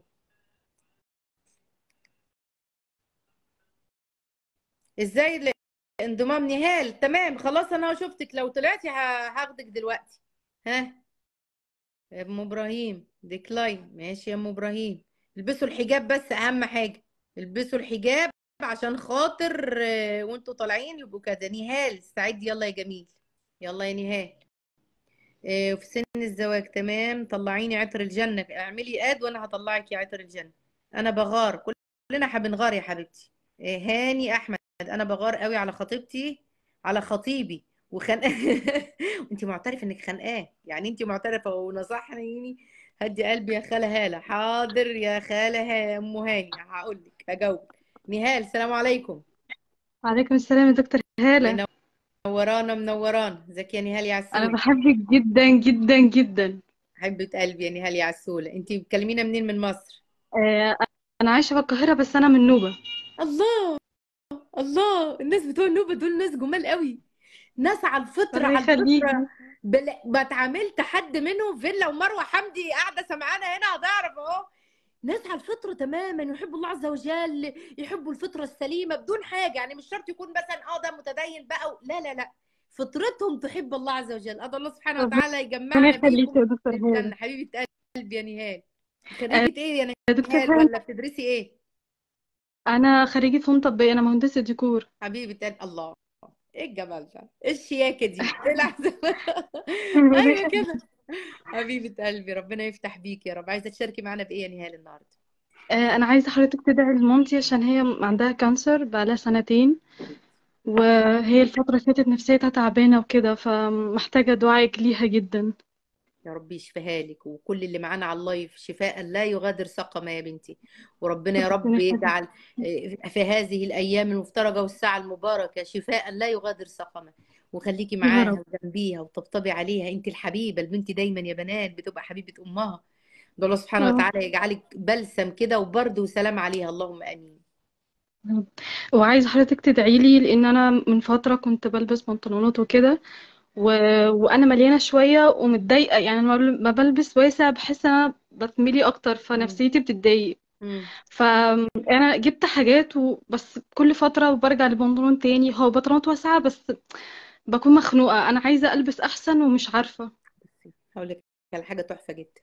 ازاي الانضمام نهال تمام خلاص انا شفتك لو طلعتي ه- هاخدك دلوقتي ها يا ام ابراهيم ديكلاين ماشي يا ام ابراهيم البسوا الحجاب بس اهم حاجة البسوا الحجاب عشان خاطر آه، وانتوا طالعين يبقوا كده نهال سعيد يلا يا جميل يلا يا نهال آه، في سن الزواج تمام طلعيني عطر الجنة اعملي اد وانا هطلعك يا عطر الجنة انا بغار كلنا حبنغار يا حبيبتي آه، هاني احمد انا بغار قوي على خطيبتي على خطيبي وخن انت معترفه انك خانقاه يعني انت معترفه ونصحني هدي قلبي يا خاله هاله حاضر يا خاله ها- ام هاني هقول لك هجاوب نهال السلام عليكم وعليكم السلام يا دكتور هالة منورانا منورانا ازيك يا نهال يا أنا عسول بحبك جدا جدا جدا حبة قلبي يا نهال يا عسولة انت بتكلمينا منين من مصر آه، أنا عايشة في القاهرة بس أنا من نوبة الله الله الناس بتوع النوبة دول ناس جمال قوي ناس على الفطرة الله على يخليكي الفطرة بل... ما اتعاملت حد منهم فيلا ومروة حمدي قاعدة سمعانة هنا هتعرف اهو ناس على الفطرة تماما يحبوا الله عز وجل يحبوا الفطرة السليمة بدون حاجة يعني مش شرط يكون مثلا اه ده متدين بقى و... لا لا لا فطرتهم تحب الله عز وجل أدعو الله سبحانه ربنا وتعالى يجمعنا يخليكي بيكم يا دكتور في هالة الجنة حبيبة قلبي يا نهال آه، خريجة ايه يا يا دكتور نهال هالة ولا بتدرسي ايه أنا خريجة فنون تطبيقية أنا مهندسة ديكور حبيبة قلبي الله ايه الجمال ده ايه الشياكة دي ايه العسل ربنا ايوه يخليكي كده حبيبة قلبي ربنا يفتح بيك يا رب عايزة تشاركي معانا بإيه يا نهال النهاردة آه، أنا عايزة حضرتك تدعي لمامتي عشان هي عندها كانسر بقالها سنتين وهي الفترة اللي فاتت نفسيتها تعبانة وكده فمحتاجة دعائك ليها جدا يا رب يشفيها لك وكل اللي معانا على اللايف شفاء لا يغادر سقما يا بنتي وربنا يا رب ربنا يخليك يجعل في هذه الأيام المفترجة والساعة المباركة شفاء لا يغادر سقما وخليكي يا معاها رب وجنبيها وطبطبي عليها انت الحبيبة البنت دايما يا بنات بتبقى حبيبة أمها ده الله سبحانه يا رب وتعالى يجعلك بلسم كده وبرد وسلام عليها اللهم آمين يا رب. وعايزة حضرتك تدعي لي لأن أنا من فترة كنت بلبس بنطلونات وكده و... وأنا مليانة شوية ومتضايقة يعني لما بل- ما بلبس واسع بحس إن أنا بتملي أكتر مم. فنفسيتي بتتضايق مم. فأنا جبت حاجات و... بس كل فترة برجع لبنطلون تاني هو بنطلونات واسعة بس بكون مخنوقة أنا عايزة ألبس أحسن ومش عارفة بصي هقول لك على حاجة تحفة جدا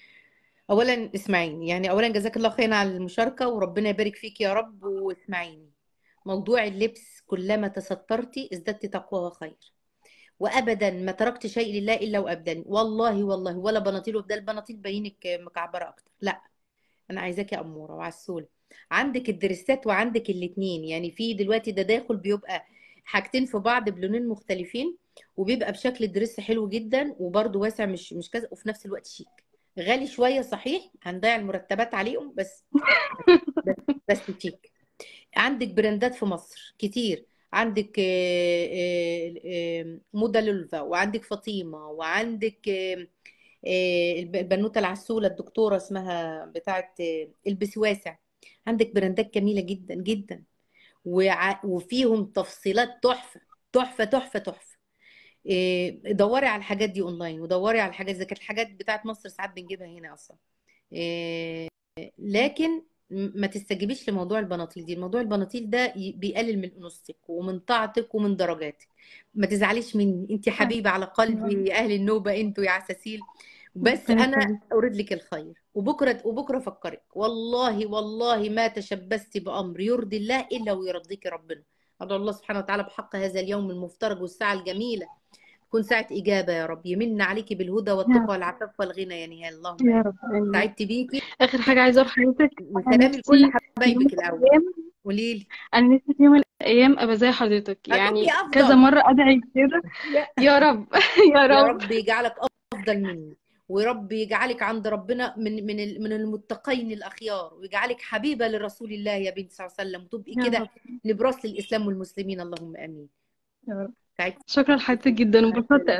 اولا اسمعيني يعني اولا جزاك الله خيرا على المشاركه وربنا يبارك فيك يا رب واسمعيني موضوع اللبس كلما تسترتي ازددت تقوى وخير وابدا ما تركت شيء لله الا وابدا والله والله ولا بناطيل وده البناطيل باينك مكعبره اكتر لا انا عايزاكي اموره وعسوله عندك الدريسات وعندك الاتنين يعني في دلوقتي تداخل بيبقى حاجتين في بعض بلونين مختلفين وبيبقى بشكل دريس حلو جدا وبرده واسع مش مش كذا وفي نفس الوقت شيك غالي شويه صحيح هنضيع المرتبات عليهم بس بس بس شيك عندك براندات في مصر كتير عندك آه، آه، آه، موضة لولفا وعندك فاطمة وعندك آه، آه، الب- البنوتة العسولة الدكتورة اسمها بتاعت آه، البس واسع عندك براندات جميلة جدا جدا وع- وفيهم تفصيلات تحفة تحفة تحفة تحفة إيه، دوري على الحاجات دي اونلاين ودوري على الحاجات زي كانت الحاجات بتاعت مصر ساعات بنجيبها هنا اصلا إيه، لكن م- ما تستجيبيش لموضوع البناطيل دي الموضوع البناطيل ده ي- بيقلل من انوثتك ومن طاعتك ومن درجاتك ما تزعليش مني انت حبيبه على قلبي اهل النوبه انتوا يا عساسيل بس ربنا انا يخليك اريد لك الخير وبكره وبكره افكرك والله والله ما تشبثت بامر يرضي الله الا ويرضيك ربنا ادعو الله سبحانه وتعالى بحق هذا اليوم المفترج والساعه الجميله تكون ساعه اجابه يا رب يمن عليكي بالهدى يا والتقى رب والعفاف والغنى يا نهال اللهم يا امين رب آمين سعدت بيكي آخر حاجة عايزة أقول لحضرتك أنا وسلامي لكل نفسي في يوم حبايبك من الاول الأيام قولي لي أنا نفسي في يوم من الأيام أبقى زي حضرتك هتبقي يعني كذا افضل مرة أدعي كده يا يا رب يا يا رب رب يجعلك افضل مني ورب يجعلك عند ربنا من من ال- من المتقين الاخيار ويجعلك حبيبه لرسول الله يا بنت صلى الله عليه وسلم وتبقي يا كده رب نبراس للاسلام والمسلمين اللهم امين يا رب سعدت شكرا لحضرتك جدا مع وانبسطت السلامه أوي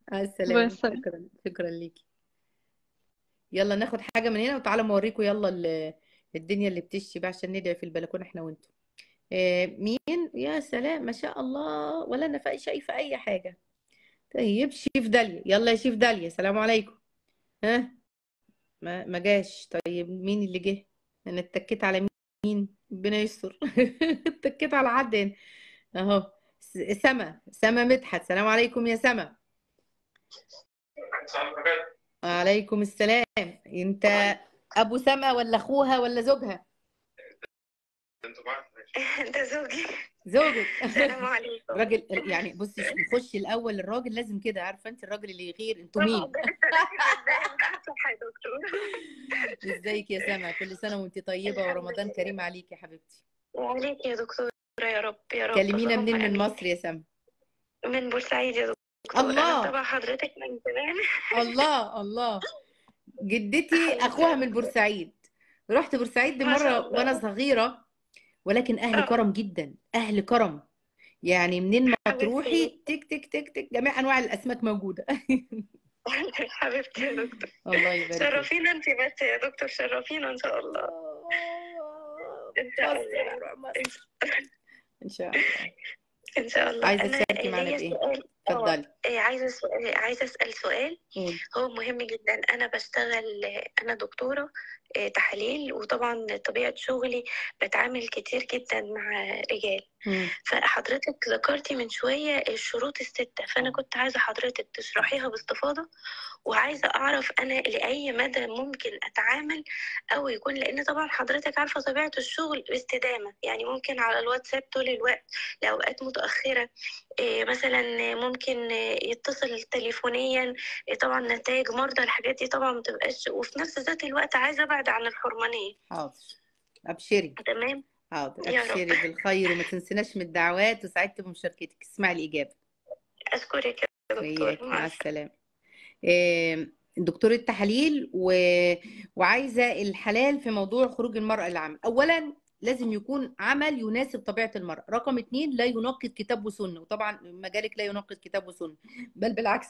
مع السلامة بس شكرا شكرا ليكي يلا ناخد حاجة من هنا وتعالى اوريكم يلا ال- الدنيا اللي بتشتي بقى عشان ندعي في البلكونة احنا وانتم آه، مين يا سلام ما شاء الله ولا انا فا- شايفة اي حاجة طيب شيف داليا يلا يا شيف داليا السلام عليكم ها ما ما جاش طيب مين اللي جه انا اتكيت على مين ربنا يستر اتكيت على حد هنا اهو س- سما سما مدحت السلام عليكم يا سما وعليكم السلام انت ابو سما ولا اخوها ولا زوجها ده زوجي زوجك السلام عليكم راجل يعني بصي نخش الاول الراجل لازم كده عارفه انت الراجل اللي يغير انتوا مين ده لسه راجع صح يا دكتور ازيك يا سما كل سنه وانت طيبه ورمضان كريم عليك يا حبيبتي وعليك يا دكتور يا رب يا رب كلمينا منين اللهم من آمين. مصر يا سما من بورسعيد يا دكتور الله. أنا متابعة حضرتك من زمان الله الله جدتي اخوها من بورسعيد رحت بورسعيد دي ما شاء مره الله. وانا صغيره ولكن اهل آه. كرم جدا اهل كرم يعني منين ما حبيبتي. تروحي تك تك تك تك جميع انواع الاسماك موجوده حبيبتي يا دكتور الله يبارك فيك شرفينا انت بس يا دكتور شرفينا ان شاء الله إن شاء الله. مصر ان شاء الله ان شاء الله عايزة انا تشاركي معانا ليا بإيه؟ سؤال اتفضلي إيه، عايزه سؤال عايزه اسال سؤال قولي هو مهم جدا انا بشتغل انا دكتوره إيه، تحاليل وطبعا طبيعه شغلي بتعامل كتير جدا مع رجال مم. فحضرتك ذكرتي من شويه الشروط السته فانا كنت عايزه حضرتك تشرحيها باستفاضه وعايزه اعرف انا لاي مدى ممكن اتعامل او يكون لان طبعا حضرتك عارفه طبيعه الشغل باستدامه يعني ممكن على الواتساب طول الوقت لاوقات متاخره إيه، مثلا ممكن إيه، يتصل تليفونيا إيه، طبعا نتائج مرضى الحاجات دي طبعا ما بتبقاش وفي نفس ذات الوقت عايزه ابعد عن الحرمانيه حاضر ابشري تمام حاضر يا رب. ابشري بالخير وما تنسناش من الدعوات وسعدت بمشاركتك اسمعي الاجابه اشكرك يا دكتور وياك مع مع السلامه السلامه آم، دكتورة تحاليل و... وعايزة الحلال في موضوع خروج المرأة للعمل أولا لازم يكون عمل يناسب طبيعة المرأة رقم اتنين لا يناقض كتاب وسنة وطبعا مجالك لا يناقض كتاب وسنة بل بالعكس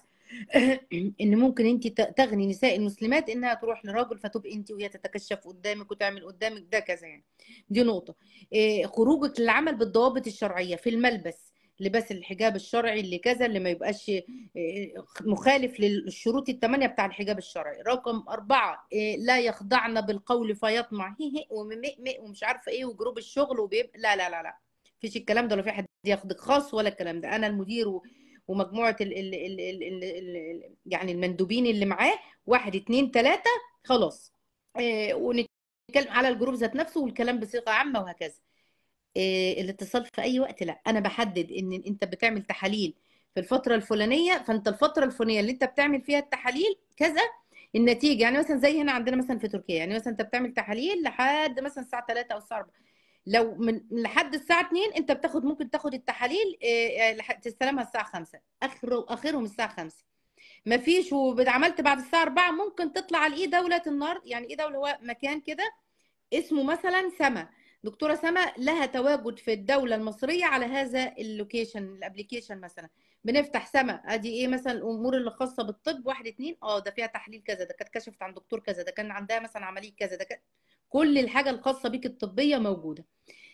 ان ممكن انت ت- تغني نساء المسلمات انها تروح لراجل فتبقى انت وهي تتكشف قدامك وتعمل قدامك ده كذا يعني دي نقطة إيه، خروجك للعمل بالضوابط الشرعية في الملبس لباس الحجاب الشرعي اللي كذا اللي ما يبقاش إيه، مخالف للشروط الثمانية بتاع الحجاب الشرعي رقم أربعة إيه، لا يخضعن بالقول فيطمع هي هي وممئمئ ومش عارفة ايه وجروب الشغل وبيبقى لا لا لا لا مفيش الكلام ده ولا في حد ياخدك خاص ولا الكلام ده أنا المدير و... ومجموعة ال ال ال ال ال ال ال يعني المندوبين اللي معاه واحد اتنين تلاتة خلاص إيه، ونتكلم على الجروب ذات نفسه والكلام بصيغة عامة وهكذا إيه، الاتصال في اي وقت لا انا بحدد ان انت بتعمل تحاليل في الفتره الفلانيه فانت الفتره الفلانيه اللي انت بتعمل فيها التحاليل كذا النتيجه يعني مثلا زي هنا عندنا مثلا في تركيا يعني مثلا انت بتعمل تحاليل لحد مثلا الساعه 3 او الساعه 4 لو من لحد الساعه 2 انت بتاخد ممكن تاخد التحاليل إيه، لح- تستلمها الساعه 5 اخر اخرهم الساعه 5 مفيش وعملت بعد الساعه 4 ممكن تطلع على ايه دوله النهارده يعني ايه دوله هو مكان كده اسمه مثلا سما دكتوره سما لها تواجد في الدوله المصريه على هذا اللوكيشن الابلكيشن مثلا بنفتح سما ادي ايه مثلا الامور اللي خاصه بالطب واحد اتنين اه ده فيها تحليل كذا ده كانت كشفت عن دكتور كذا ده كان عندها مثلا عمليه كذا ده كان كل الحاجه الخاصه بيك الطبيه موجوده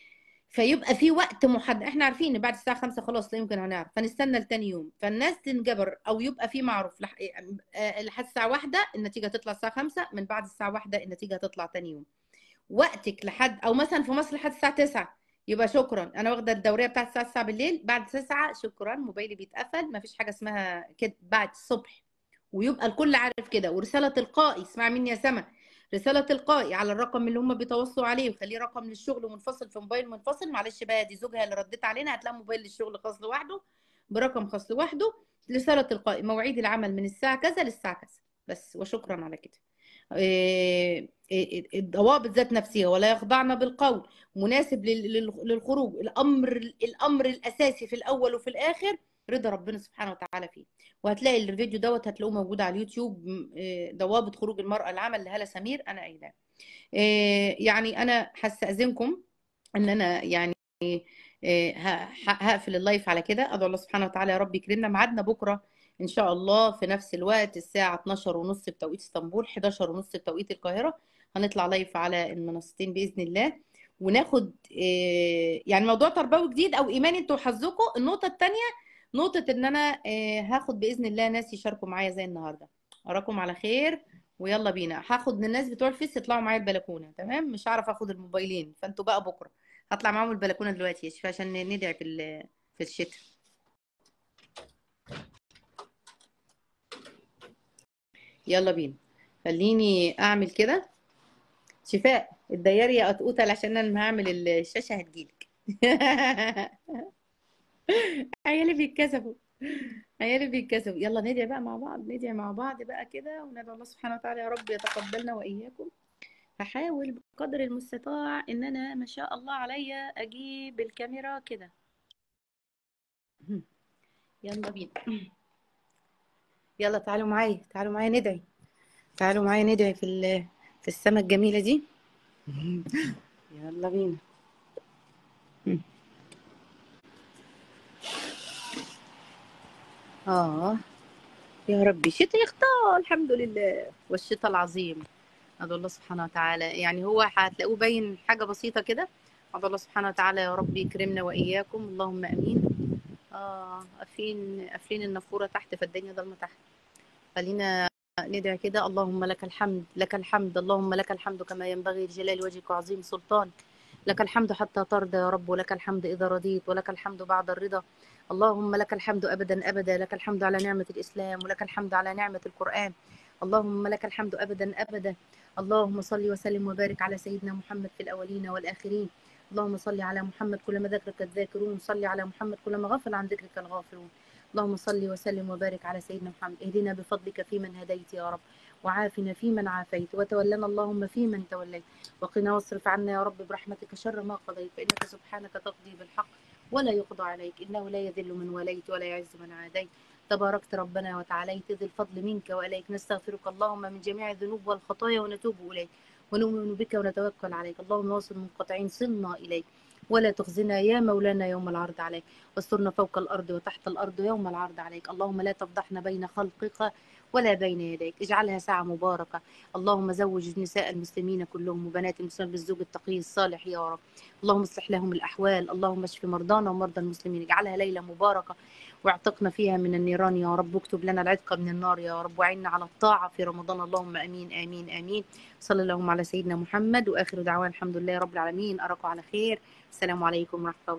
فيبقى في وقت محدد احنا عارفين ان بعد الساعه 5 خلاص لا يمكن هنعرف فنستنى لتاني يوم فالناس تنجبر او يبقى في معروف لح... آه، لحد الساعه 1 النتيجه تطلع الساعه 5 من بعد الساعه 1 النتيجه هتطلع تاني يوم وقتك لحد او مثلا في مصر لحد الساعه 9 يبقى شكرا انا واخده الدوريه بتاعت الساعه 9 بالليل بعد 9 شكرا موبايلي بيتقفل ما فيش حاجه اسمها كده بعد الصبح ويبقى الكل عارف كده ورساله تلقائي اسمعي مني يا سما رساله تلقائي على الرقم اللي هم بيتواصلوا عليه وخليه رقم للشغل منفصل في موبايل منفصل معلش بقى دي زوجها اللي رديت علينا هتلاقي موبايل للشغل خاص لوحده برقم خاص لوحده رساله تلقائي مواعيد العمل من الساعه كذا للساعه كذا بس وشكرا على كده إيه، إيه، الضوابط ذات نفسها ولا يخضعن بالقول مناسب لل- لل- للخروج الامر الامر الاساسي في الاول وفي الاخر رضا ربنا سبحانه وتعالى فيه وهتلاقي الفيديو دوت هتلاقوه موجود على اليوتيوب م- إيه، ضوابط خروج المرأة العمل لهالة سمير انا قايلاه إيه، يعني انا هستأذنكم ان انا يعني إيه، ه- ه- هقفل اللايف على كده ادعو الله سبحانه وتعالى يا رب يكرمنا ميعادنا بكره ان شاء الله في نفس الوقت الساعه 12 ونص بتوقيت اسطنبول 11 ونص بتوقيت القاهره هنطلع لايف على المنصتين باذن الله وناخد آه، يعني موضوع تربوي جديد او ايمان انتوا وحظكم النقطه الثانيه نقطه ان انا آه، هاخد باذن الله ناس يشاركوا معايا زي النهارده اراكم على خير ويلا بينا هاخد من الناس بتوع الفيس يطلعوا معايا البلكونه تمام مش هعرف اخد الموبايلين فانتوا بقى بكره هطلع معاهم البلكونه دلوقتي يا شيخ عشان ندعي في ال- في الشتاء يلا بينا خليني اعمل كده شفاء الدياري يا قطقوطه عشان انا لما هعمل الشاشه هتجيلك عيالي بيتكسفوا عيالي بيتكسفوا يلا ندعي بقى مع بعض ندعي مع بعض بقى كده وندعو الله سبحانه وتعالى يا رب يتقبلنا واياكم هحاول بقدر المستطاع ان انا ما شاء الله عليا اجيب الكاميرا كده يلا بينا يلا تعالوا معايا تعالوا معايا ندعي تعالوا معايا ندعي في ال- في السماء الجميلة دي يلا بينا اه يا ربي شتاء يختار الحمد لله والشتاء العظيم أدعو الله سبحانه وتعالى يعني هو هتلاقوه باين حاجة بسيطة كده أدعو الله سبحانه وتعالى يا رب يكرمنا وإياكم اللهم آمين اه قافلين قافلين النافورة تحت فالدنيا ضلمة تحت خلينا ندعي كده اللهم لك الحمد لك الحمد اللهم لك الحمد كما ينبغي لجلال وجهك وعظيم سلطانك لك الحمد حتى ترضى يا رب ولك الحمد إذا رضيت ولك الحمد بعد الرضا اللهم لك الحمد أبدا أبدا لك الحمد على نعمة الإسلام ولك الحمد على نعمة القرآن اللهم لك الحمد أبدا أبدا اللهم صل وسلم وبارك على سيدنا محمد في الأولين والآخرين اللهم صل على محمد كلما ذكرك الذاكرون صل على محمد كلما غفل عن ذكرك الغافلون اللهم صل وسلم وبارك على سيدنا محمد اهدنا بفضلك فيمن هديت يا رب وعافنا فيمن عافيت وتولنا اللهم فيمن توليت وقنا واصرف عنا يا رب برحمتك شر ما قضيت فإنك سبحانك تقضي بالحق ولا يقضى عليك إنه لا يذل من وليت ولا يعز من عاديت تباركت ربنا وتعاليت ذي الفضل منك وإليك نستغفرك اللهم من جميع الذنوب والخطايا ونتوب إليك ونؤمن بك ونتوكل عليك اللهم واصل منقطعين صلنا إليك ولا تخزنا يا مولانا يوم العرض عليك واسترنا فوق الأرض وتحت الأرض يوم العرض عليك اللهم لا تفضحنا بين خلقك ولا بين يديك اجعلها ساعة مباركة اللهم زوج نساء المسلمين كلهم وبنات المسلمين بالزوج التقي الصالح يا رب اللهم اصلح لهم الأحوال اللهم اشف مرضانا ومرضى المسلمين اجعلها ليلة مباركة واعتقنا فيها من النيران يا رب واكتب لنا العتق من النار يا رب وعنا على الطاعة في رمضان اللهم أمين آمين آمين صلى اللهم على سيدنا محمد وآخر دعوانا الحمد لله رب العالمين أراكم على خير السلام عليكم ورحمة الله